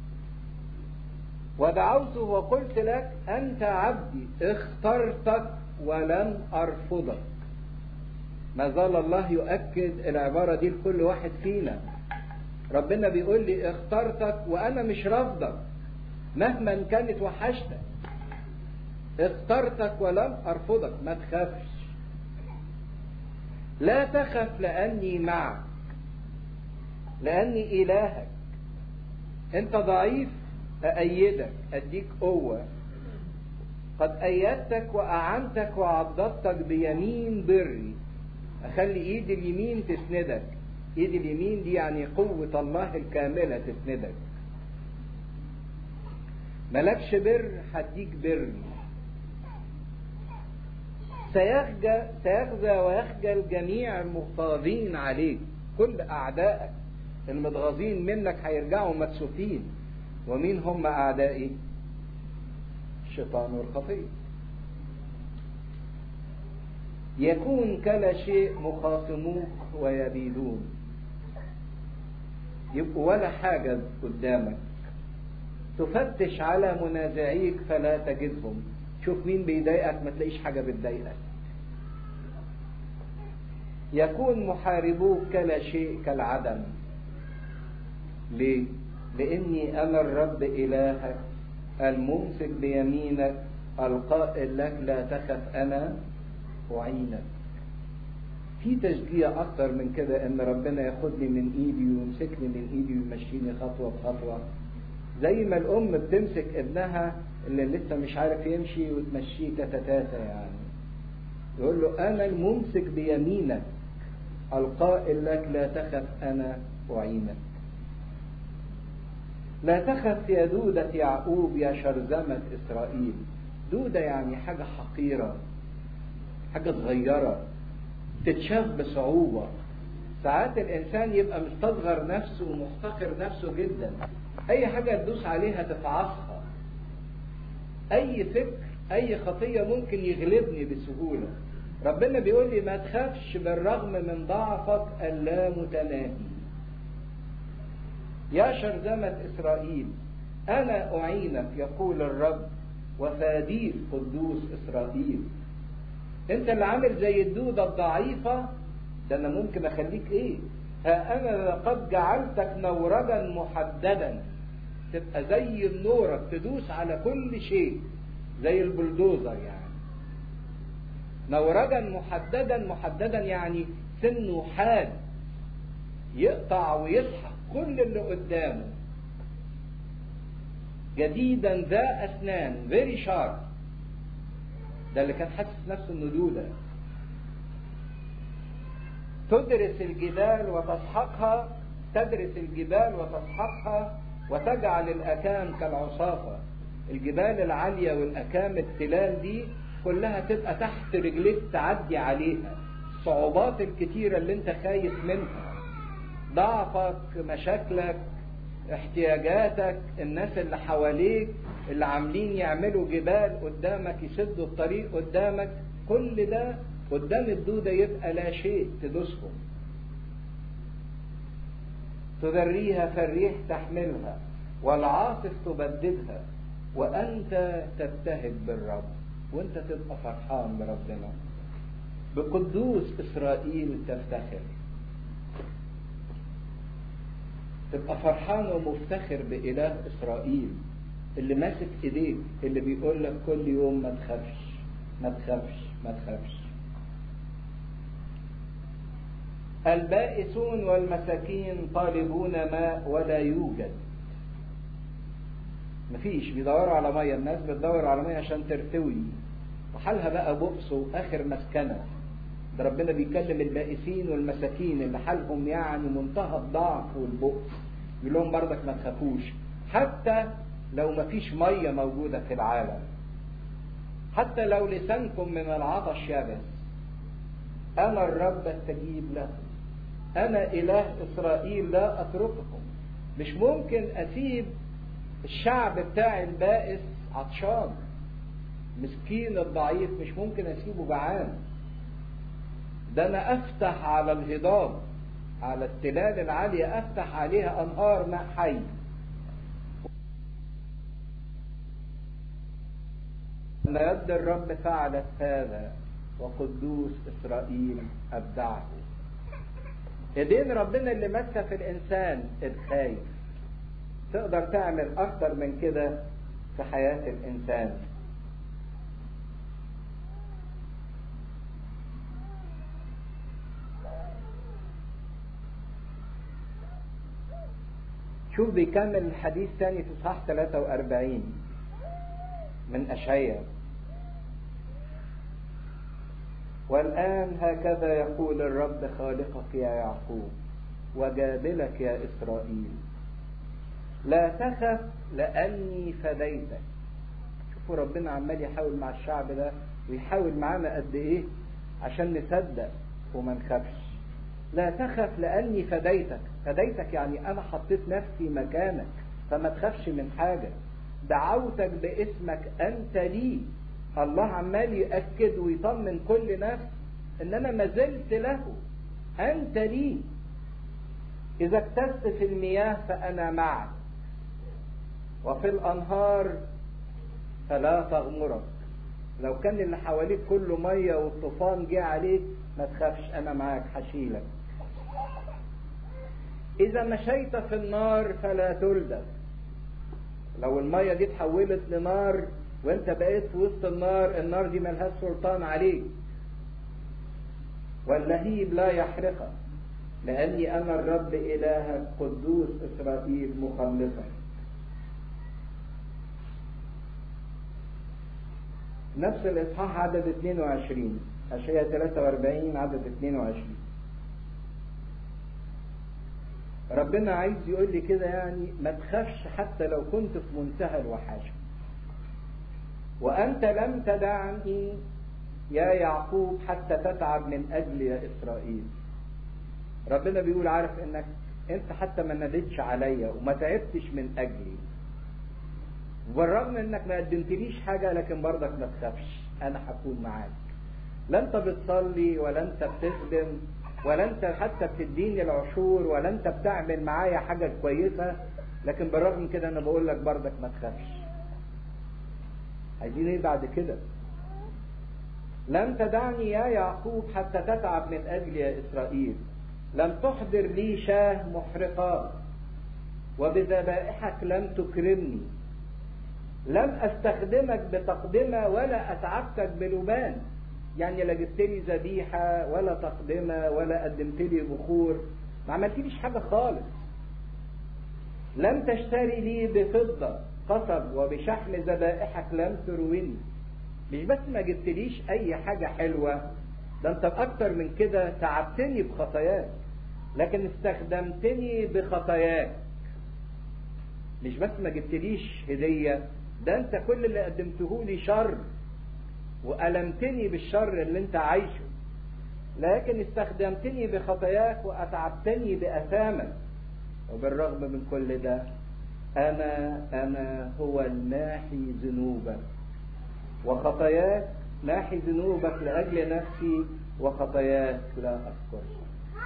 Speaker 1: ودعوته وقلت لك أنت عبدي اخترتك ولن أرفضك ما زال الله يؤكد العبارة دي لكل واحد فينا ربنا بيقول لي اخترتك وأنا مش رافضك مهما كانت وحشتك اخترتك ولم أرفضك ما تخافش لا تخف لأني معك لأني إلهك أنت ضعيف أأيدك أديك قوة قد أيدتك وأعنتك وعضدتك بيمين بري أخلي إيد اليمين تسندك إيد اليمين دي يعني قوة الله الكاملة تسندك ملكش بر هديك بر سيخجل سيخزى ويخجل جميع المغتاظين عليك كل أعدائك المتغاظين منك هيرجعوا مكسوفين ومين هم أعدائي؟ الشيطان والخطية يكون كلا شيء مخاصموك ويبيدون يبقوا ولا حاجة قدامك تفتش على منازعيك فلا تجدهم شوف مين بيضايقك ما تلاقيش حاجة بتضايقك يكون محاربوك كلا شيء كالعدم ليه؟ لأني أنا الرب إلهك الممسك بيمينك القائل لك لا تخف أنا أعينك في تشجيع أكتر من كده إن ربنا ياخدني من إيدي ويمسكني من إيدي ويمشيني خطوة بخطوة زي ما الأم بتمسك ابنها اللي لسه مش عارف يمشي وتمشيه تاتا يعني يقول له أنا الممسك بيمينك القائل لك لا تخف أنا أعينك لا تخف يا دودة يعقوب يا شرذمة إسرائيل دودة يعني حاجة حقيرة حاجة صغيرة تتشاف بصعوبة ساعات الإنسان يبقى مستصغر نفسه ومحتقر نفسه جدا أي حاجة تدوس عليها تفعصها أي فكر أي خطية ممكن يغلبني بسهولة ربنا بيقول لي ما تخافش بالرغم من ضعفك اللامتناهي يا شرذمة إسرائيل أنا أعينك يقول الرب وفاديك قدوس إسرائيل أنت اللي عامل زي الدودة الضعيفة ده أنا ممكن أخليك إيه ها أنا قد جعلتك نورجا محددا تبقى زي النورة تدوس على كل شيء زي البلدوزر يعني نورجا محددا محددا يعني سنه حاد يقطع ويسحق كل اللي قدامه جديدا ذا اسنان فيري شارب ده اللي كان حاسس نفسه انه دوده تدرس الجبال وتسحقها تدرس الجبال وتسحقها وتجعل الاكام كالعصافه الجبال العاليه والاكام التلال دي كلها تبقى تحت رجليك تعدي عليها الصعوبات الكتيره اللي انت خايف منها ضعفك مشاكلك احتياجاتك الناس اللي حواليك اللي عاملين يعملوا جبال قدامك يسدوا الطريق قدامك كل ده قدام الدودة يبقى لا شيء تدوسهم تذريها فالريح تحملها والعاصف تبددها وأنت تبتهج بالرب وأنت تبقى فرحان بربنا بقدوس إسرائيل تفتخر تبقى فرحان ومفتخر بإله إسرائيل اللي ماسك إيديك اللي بيقول لك كل يوم ما تخافش ما تخافش ما تخافش البائسون والمساكين طالبون ماء ولا يوجد مفيش بيدوروا على ميه الناس بتدور على ميه عشان ترتوي وحالها بقى بؤس واخر مسكنه ده ربنا بيكلم البائسين والمساكين اللي حالهم يعني منتهى الضعف والبؤس يقول لهم برضك ما تخافوش حتى لو ما فيش ميه موجوده في العالم حتى لو لسانكم من العطش يبس انا الرب استجيب لكم انا اله اسرائيل لا اترككم مش ممكن اسيب الشعب بتاعي البائس عطشان مسكين الضعيف مش ممكن اسيبه جعان ده انا افتح على الهضاب على التلال العالية افتح عليها انهار ماء حي ان يد الرب فعلت هذا وقدوس اسرائيل ابدعه ايدين ربنا اللي ماسكه في الانسان الخايف تقدر تعمل اكتر من كده في حياه الانسان شوف بيكمل الحديث تاني في صح 43 من أشعياء والآن هكذا يقول الرب خالقك يا يعقوب وجادلك يا إسرائيل لا تخف لأني فديتك شوفوا ربنا عمال يحاول مع الشعب ده ويحاول معانا قد إيه عشان نصدق وما نخافش لا تخف لأني فديتك فديتك يعني أنا حطيت نفسي مكانك فما تخافش من حاجة دعوتك باسمك أنت لي الله عمال يأكد ويطمن كل نفس إن أنا ما زلت له أنت لي إذا اكتست في المياه فأنا معك وفي الأنهار فلا تغمرك لو كان اللي حواليك كله مية والطوفان جه عليك ما تخافش أنا معاك هشيلك إذا مشيت في النار فلا تلدغ لو المية دي اتحولت لنار وانت بقيت في وسط النار النار دي ملهاش سلطان عليك واللهيب لا يحرقك لأني أنا الرب إلهك قدوس إسرائيل مخلصك نفس الإصحاح عدد 22 أشعياء 43 عدد 22 ربنا عايز يقول لي كده يعني ما تخافش حتى لو كنت في منتهى الوحاشة وأنت لم تدعني يا يعقوب حتى تتعب من أجل يا إسرائيل ربنا بيقول عارف انك انت حتى ما ناديتش عليا وما تعبتش من اجلي بالرغم انك ما قدمتليش حاجة لكن برضك ما تخافش انا هكون معاك لا انت بتصلي ولا انت بتخدم ولا انت حتى بتديني العشور ولا انت بتعمل معايا حاجة كويسة لكن بالرغم من كده انا بقول لك برضك ما تخافش عايزين ايه بعد كده لم تدعني يا يعقوب حتى تتعب من اجل يا اسرائيل لم تحضر لي شاه محرقات وبذبائحك لم تكرمني لم استخدمك بتقدمة ولا اتعبتك بلبان يعني لا جبت لي ذبيحة ولا تقدمة ولا قدمت لي بخور ما عملتليش حاجة خالص لم تشتري لي بفضة قصب وبشحم ذبائحك لم ترويني مش بس ما جبتليش اي حاجة حلوة ده انت اكتر من كده تعبتني بخطاياك لكن استخدمتني بخطاياك مش بس ما جبتليش هدية ده انت كل اللي قدمته لي شر وألمتني بالشر اللي انت عايشه لكن استخدمتني بخطاياك وأتعبتني بأثامك وبالرغم من كل ده أنا أنا هو الناحي ذنوبك وخطاياك ناحي ذنوبك لأجل نفسي وخطاياك لا أذكرها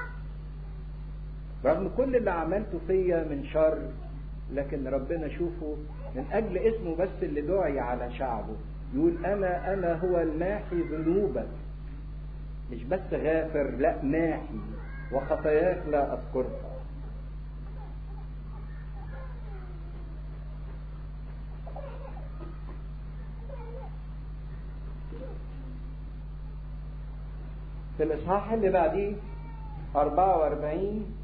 Speaker 1: رغم كل اللي عملته فيا من شر لكن ربنا شوفه من أجل اسمه بس اللي دعي على شعبه يقول أنا أنا هو الماحي ذنوبك مش بس غافر لا ماحي وخطاياك لا أذكرها في الإصحاح اللي بعديه 44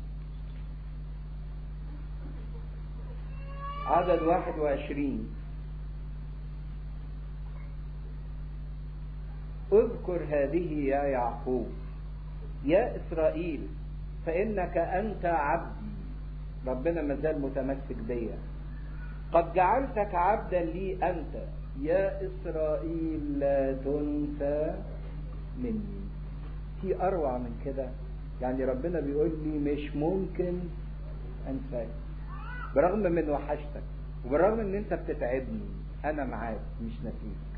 Speaker 1: عدد 21 اذكر هذه يا يعقوب يا إسرائيل فإنك أنت عبدي ربنا ما زال متمسك بيا قد جعلتك عبدا لي أنت يا إسرائيل لا تنسى مني في أروع من كده يعني ربنا بيقول لي مش ممكن أنساك برغم من وحشتك وبالرغم ان انت بتتعبني انا معاك مش نسيك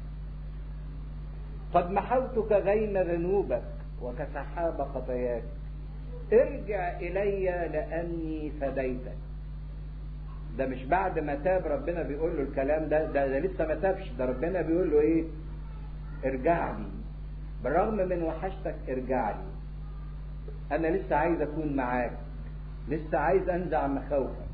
Speaker 1: قد محوتك غيم ذنوبك وكسحاب خطاياك ارجع الي لاني فديتك ده مش بعد ما تاب ربنا بيقول له الكلام ده ده, ده لسه ما تابش ده ربنا بيقول له ايه ارجع لي بالرغم من وحشتك ارجع لي انا لسه عايز اكون معاك لسه عايز انزع مخاوفك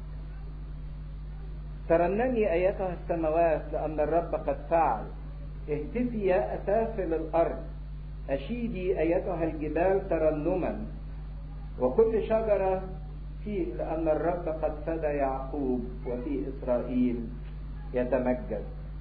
Speaker 1: ترنمي ايتها السماوات لان الرب قد فعل اهتفي يا اسافل الارض اشيدي ايتها الجبال ترنما وكل شجره فيه لان الرب قد فدى يعقوب وفي اسرائيل يتمجد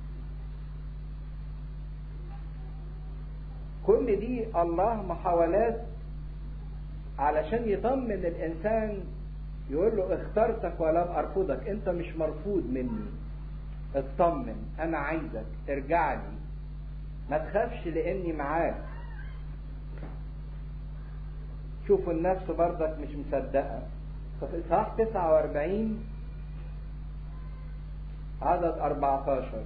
Speaker 1: كل دي الله محاولات علشان يطمن الانسان يقول له اخترتك ولم ارفضك انت مش مرفوض مني اطمن انا عايزك ارجع لي ما تخافش لاني معاك شوفوا النفس برضك مش مصدقه ففي اصحاح 49 عدد 14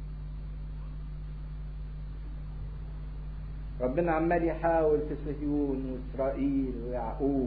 Speaker 1: ربنا عمال يحاول في صهيون واسرائيل ويعقوب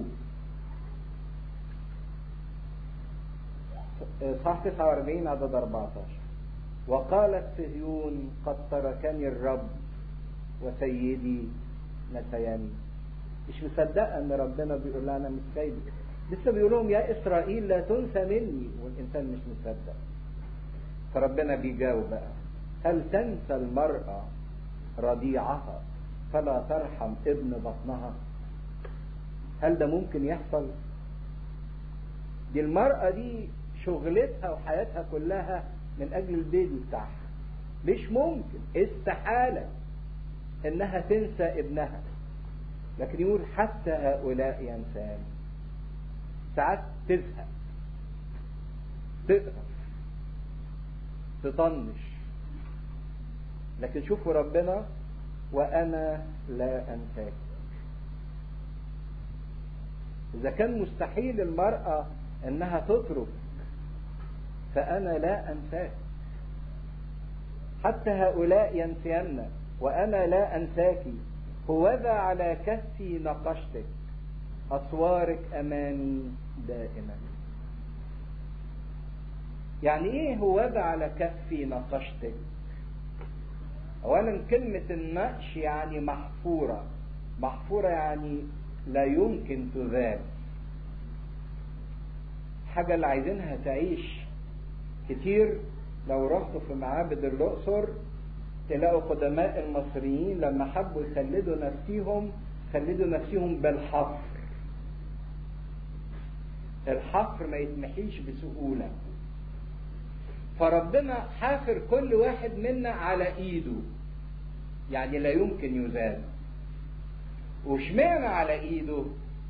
Speaker 1: صح 49 عدد 14 وقالت صهيون قد تركني الرب وسيدي نسياني مش مصدقة ان ربنا بيقول لها انا مش سايبك لسه بيقول لهم يا اسرائيل لا تنسى مني والانسان مش مصدق فربنا بيجاوب بقى هل تنسى المرأة رضيعها فلا ترحم ابن بطنها هل ده ممكن يحصل دي المرأة دي شغلتها وحياتها كلها من اجل البيبي بتاعها مش ممكن استحالة انها تنسى ابنها لكن يقول حتى هؤلاء ينسان ساعات تزهق تقرف تطنش لكن شوفوا ربنا وانا لا انساك اذا كان مستحيل المرأة انها تترك فانا لا انساك حتى هؤلاء ينسين وانا لا انساك هوذا على كفي نقشتك اسوارك امامي دائما يعني ايه هوذا على كفي نقشتك اولا كلمة النقش يعني محفورة محفورة يعني لا يمكن تذاب حاجة اللي عايزينها تعيش كتير لو رحتوا في معابد الأقصر تلاقوا قدماء المصريين لما حبوا يخلدوا نفسيهم خلدوا نفسيهم بالحفر الحفر ما يتمحيش بسهولة فربنا حافر كل واحد منا على ايده يعني لا يمكن يزال وشمعنا على ايده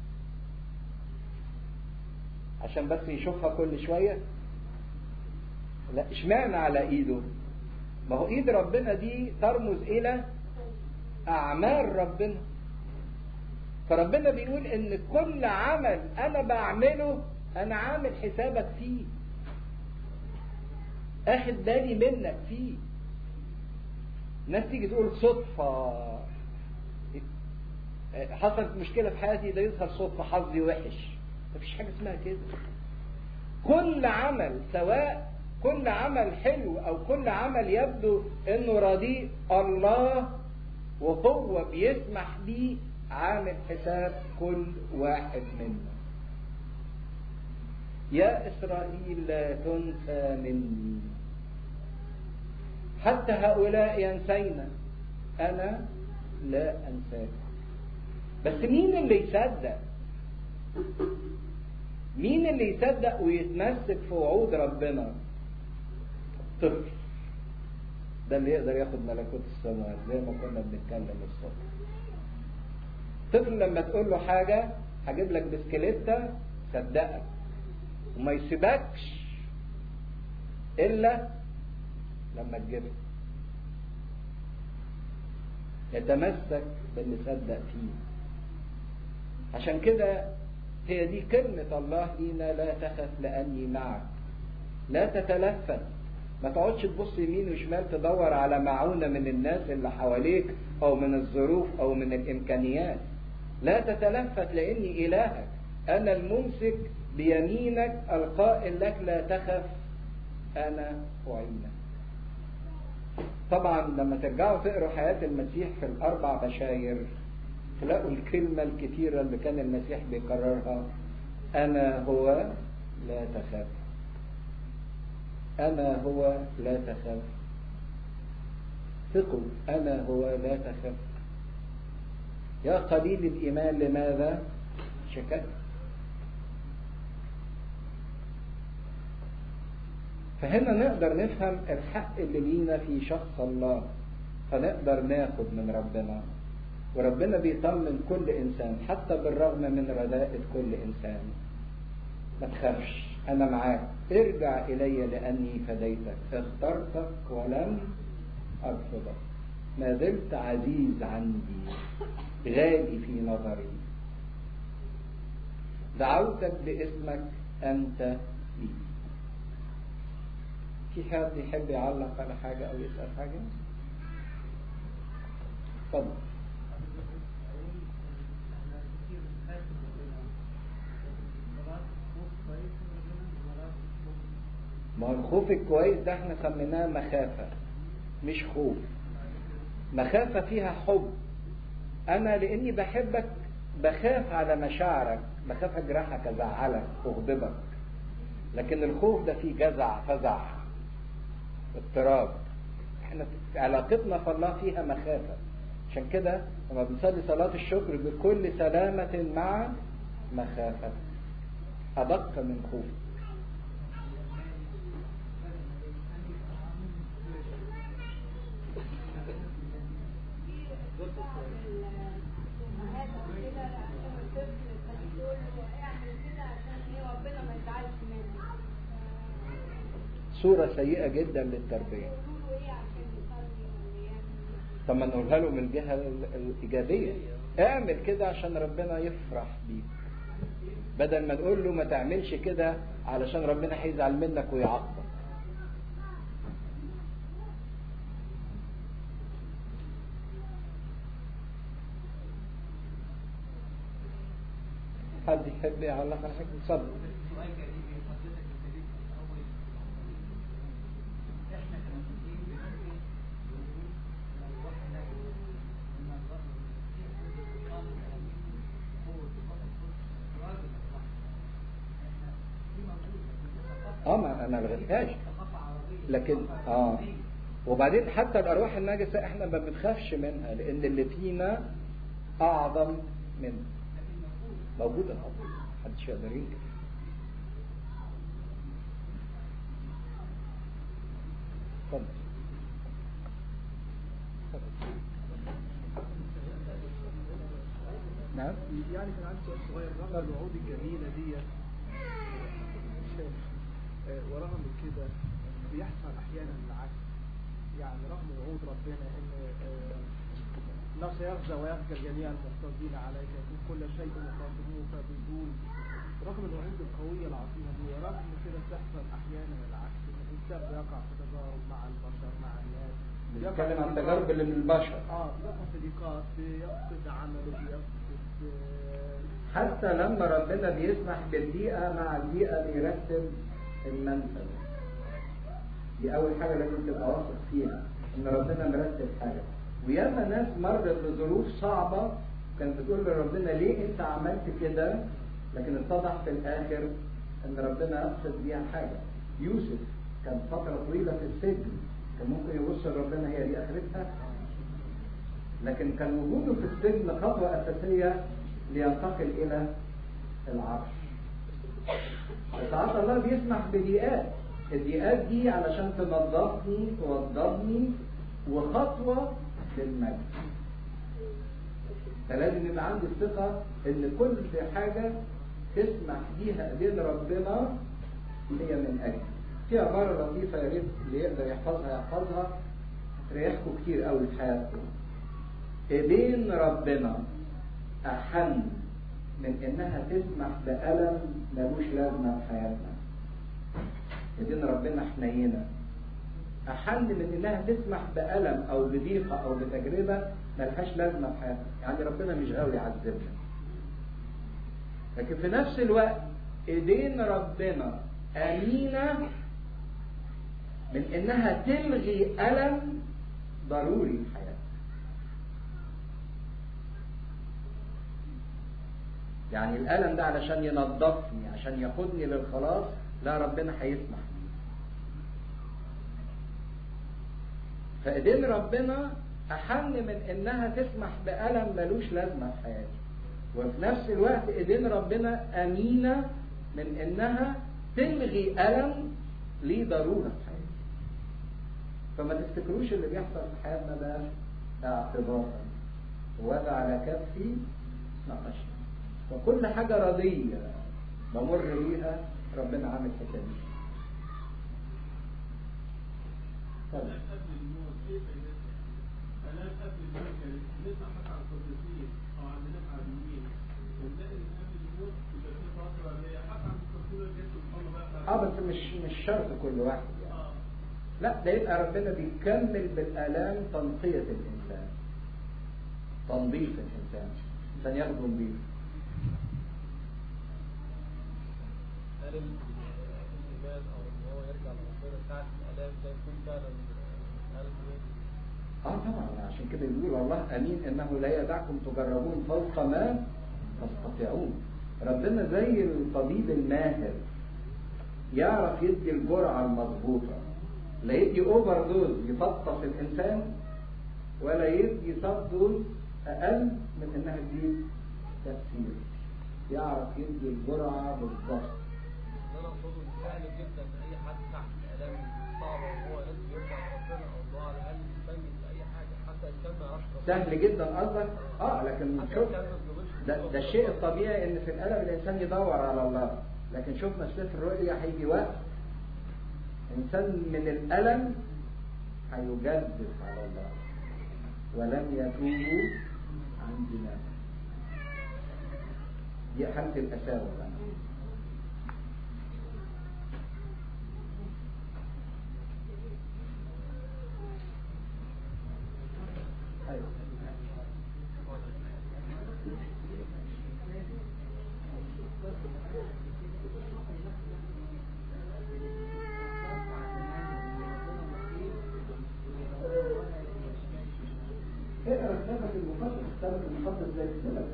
Speaker 1: عشان بس يشوفها كل شوية لا اشمعنا على ايده ما هو ايد ربنا دي ترمز الى اعمال ربنا فربنا بيقول ان كل عمل انا بعمله انا عامل حسابك فيه اخد بالي منك فيه ناس تيجي تقول صدفة حصلت مشكلة في حياتي ده يظهر صدفة حظي وحش مفيش حاجة اسمها كده كل عمل سواء كل عمل حلو او كل عمل يبدو انه رديء الله وهو بيسمح بيه عامل حساب كل واحد منا يا اسرائيل لا تنسى مني حتى هؤلاء ينسينا انا لا انساك بس مين اللي يصدق مين اللي يصدق ويتمسك في وعود ربنا طفل ده اللي يقدر ياخد ملكوت السماوات زي ما كنا بنتكلم الصبح طفل لما تقول له حاجة هجيب لك بسكليتة صدقك وما يسيبكش إلا لما تجيبها يتمسك باللي صدق فيه عشان كده هي دي كلمة الله لينا لا تخف لأني معك لا تتلفت ما تقعدش تبص يمين وشمال تدور على معونة من الناس اللي حواليك أو من الظروف أو من الإمكانيات لا تتلفت لأني إلهك أنا الممسك بيمينك القائل لك لا تخف أنا أعينك طبعا لما ترجعوا تقروا حياة المسيح في الأربع بشاير تلاقوا الكلمة الكتيرة اللي كان المسيح بيكررها أنا هو لا تخاف أنا هو لا تخاف ثقوا أنا هو لا تخاف يا قليل الإيمان لماذا شككت فهنا نقدر نفهم الحق اللي لينا في شخص الله فنقدر ناخد من ربنا وربنا بيطمن كل انسان حتى بالرغم من رداءة كل انسان ما تخافش انا معاك ارجع الي لاني فديتك اخترتك ولم ارفضك ما زلت عزيز عندي غالي في نظري دعوتك باسمك انت لي في حد يحب يعلق على حاجة أو يسأل حاجة؟ اتفضل. ما هو الخوف الكويس ده احنا سميناه مخافة مش خوف مخافة فيها حب أنا لأني بحبك بخاف على مشاعرك بخاف أجرحك أزعلك أغضبك لكن الخوف ده فيه جزع فزع اضطراب احنا علاقتنا في الله فيها مخافة عشان كده لما بنصلي صلاة الشكر بكل سلامة مع مخافة أدق من خوف صورة سيئة جدا للتربية طب ما نقولها له من الجهة الإيجابية اعمل كده عشان ربنا يفرح بيك بدل ما نقول له ما تعملش كده علشان ربنا هيزعل منك ويعاقبك حد يحب يعلق على حاجة اتفضل اه ما انا ما لغيتهاش لكن اه وبعدين حتى الارواح النجسه احنا ما بنخافش منها لان اللي فينا اعظم منها موجوده طبعا محدش يقدر ينكر اتفضل نعم
Speaker 2: يعني كان عندي سؤال صغير رغم الوعود الجميلة دي ورغم كده بيحصل احيانا العكس يعني رغم وعود ربنا ان لا سيخزى ويخجل جميع المحتفظين عليك يكون كل شيء مقدموك بدون رغم الوعود القوية العظيمة دي ورغم كده تحصل احيانا العكس ان الانسان بيقع في تجارب مع البشر مع الناس
Speaker 1: بنتكلم عن تجارب اللي من البشر
Speaker 2: اه بيقع في ضيقات بيفقد عمله بيفقد
Speaker 1: حتى لما ربنا بيسمح بالبيئة مع البيئة بيرتب المنفذ دي أول حاجة لازم تبقى واثق فيها إن ربنا مرتب حاجة وياما ناس مرت بظروف صعبة كانت بتقول لربنا ليه أنت عملت كده لكن اتضح في الآخر إن ربنا يقصد بيها حاجة يوسف كان فترة طويلة في السجن كان ممكن يبص لربنا هي دي آخرتها لكن كان وجوده في السجن خطوة أساسية لينتقل إلى العرش ساعات الله بيسمح بضيقات الضيقات دي علشان تنظفني توضبني وخطوة للمجد فلازم يبقى عندي الثقة ان كل حاجة تسمح بيها ايدين ربنا هي من اجل في عبارة لطيفة يا ريت اللي يقدر يحفظها يحفظها تريحكم كتير قوي في حياتكم ايدين ربنا احن من انها تسمح بألم ملوش لازمة في حياتنا ايدين ربنا حنينة احن من انها تسمح بألم او بضيقة او بتجربة ملهاش لازمة في حياتنا يعني ربنا مش غاوي يعذبنا لكن في نفس الوقت ايدين ربنا امينة من انها تلغي ألم ضروري في حياتك يعني الألم ده علشان ينظفني عشان ياخدني للخلاص لا ربنا هيسمح بيه فإيدين ربنا أحن من إنها تسمح بألم ملوش لازمة في حياتي وفي نفس الوقت إيدين ربنا أمينة من إنها تلغي ألم ليه ضرورة في حياتي فما تفتكروش اللي بيحصل في حياتنا ده اعتبارا وضع على كفي نقشنا وكل حاجة رضية بمر بيها ربنا عامل حسابي طبعا
Speaker 3: قبل الموت كيف آلام قبل الموت كانت بنسمع حتى عن القديسين أو عن الناس عاديين ونلاقي إن قبل الموت بيبقى في فترة اللي هي حتى عن القديسين جت سبحان الله بقى
Speaker 1: اه بس مش مش شرط كل واحد يعني
Speaker 3: آه.
Speaker 1: لا ده يبقى ربنا بيكمل بالآلام تنقية الإنسان تنظيف الإنسان الإنسان ياخده نظيف
Speaker 4: هل الإيمان أو إن هو يرجع لربنا ساعة الآلام ده يكون فعلا هل
Speaker 1: اه طبعا عشان كده يقول الله امين انه لا يدعكم تجربون فوق ما تستطيعون ربنا زي الطبيب الماهر يعرف يدي الجرعه المظبوطه لا يدي اوفر دوز يفطس الانسان ولا يدي سب دوز اقل من انها تدي تاثير يعرف يدي الجرعه بالظبط
Speaker 4: اللي أنا أقصده إن سهل جدا إن أي حد تحت الآلام صعبة وهو لازم يرجع لربنا أو إن هو على الأقل يسيد أي حاجة حتى إن كان ما يعرفش ربنا.
Speaker 1: سهل جدا قصدك اه لكن
Speaker 4: حتى
Speaker 1: شوف
Speaker 4: إن كان ما بيغلطش في
Speaker 1: ده,
Speaker 4: الله.
Speaker 1: ده الشيء الطبيعي ان في الالم الانسان يدور على الله لكن شفنا في سفر الرؤيا هيجي وقت انسان من الالم هيجدد على الله ولم يتوبوا عن دماغه دي حالة الأساوة بقى أيوة. اقرا السمك المقدس السمك المقدس زي السمك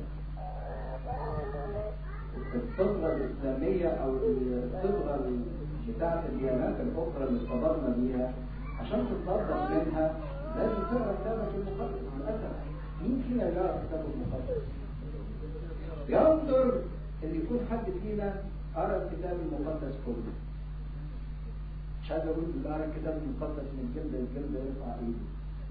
Speaker 1: الصبغة الإسلامية أو الصبغة بتاعة الديانات الأخرى اللي اصطدمنا بيها عشان تتصدق منها لازم تقرا الكتاب المقدس للأسف مين فينا يقرا الكتاب المقدس؟ ينظر إن يكون حد فينا قرا الكتاب المقدس كله مش عايز أقول اللي قرا الكتاب المقدس من جلد لجلد يرفع إيده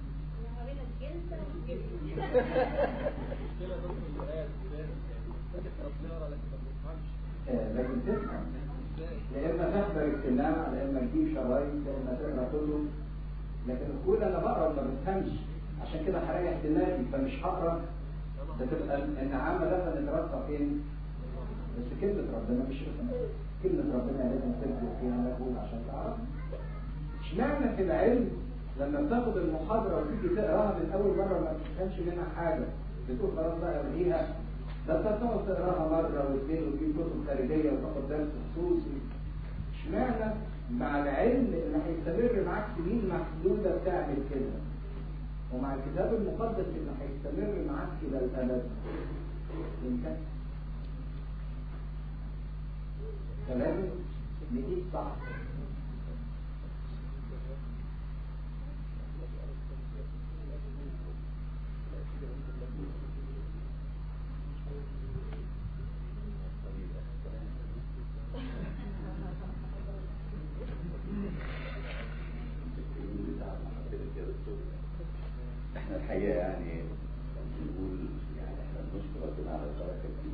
Speaker 4: المشكلة ده في القراية بالذات يعني احنا بنقرا لكن ما بنفهمش
Speaker 1: آه، لكن تفهم
Speaker 4: ازاي
Speaker 1: يا اما تحضر اجتماع يا اما تجيب شرايط يا اما تقرا كله لكن تقول انا بقرا وما بفهمش عشان كده هريح دماغي فمش هقرا ده تبقى النعامه ده نترصى فين؟ بس كلمه ربنا مش كلمه ربنا لازم تبدا فيها مجهود عشان تعرف اشمعنى في العلم لما بتاخد المحاضره وتيجي تقراها من اول مره ما تفهمش منها حاجه بتقول خلاص بقى ارميها ده انت تقعد تقراها مره واثنين وتجيب كتب خارجيه وتاخد درس خصوصي اشمعنى مع العلم اللي هيستمر معاك سنين محدوده بتعمل كده ومع الكتاب المقدس اللي هيستمر معاك الى الابد انت فلازم نقيس صح
Speaker 5: احنا الحقيقه يعني نقول يعني احنا بنشكر ربنا على البركه دي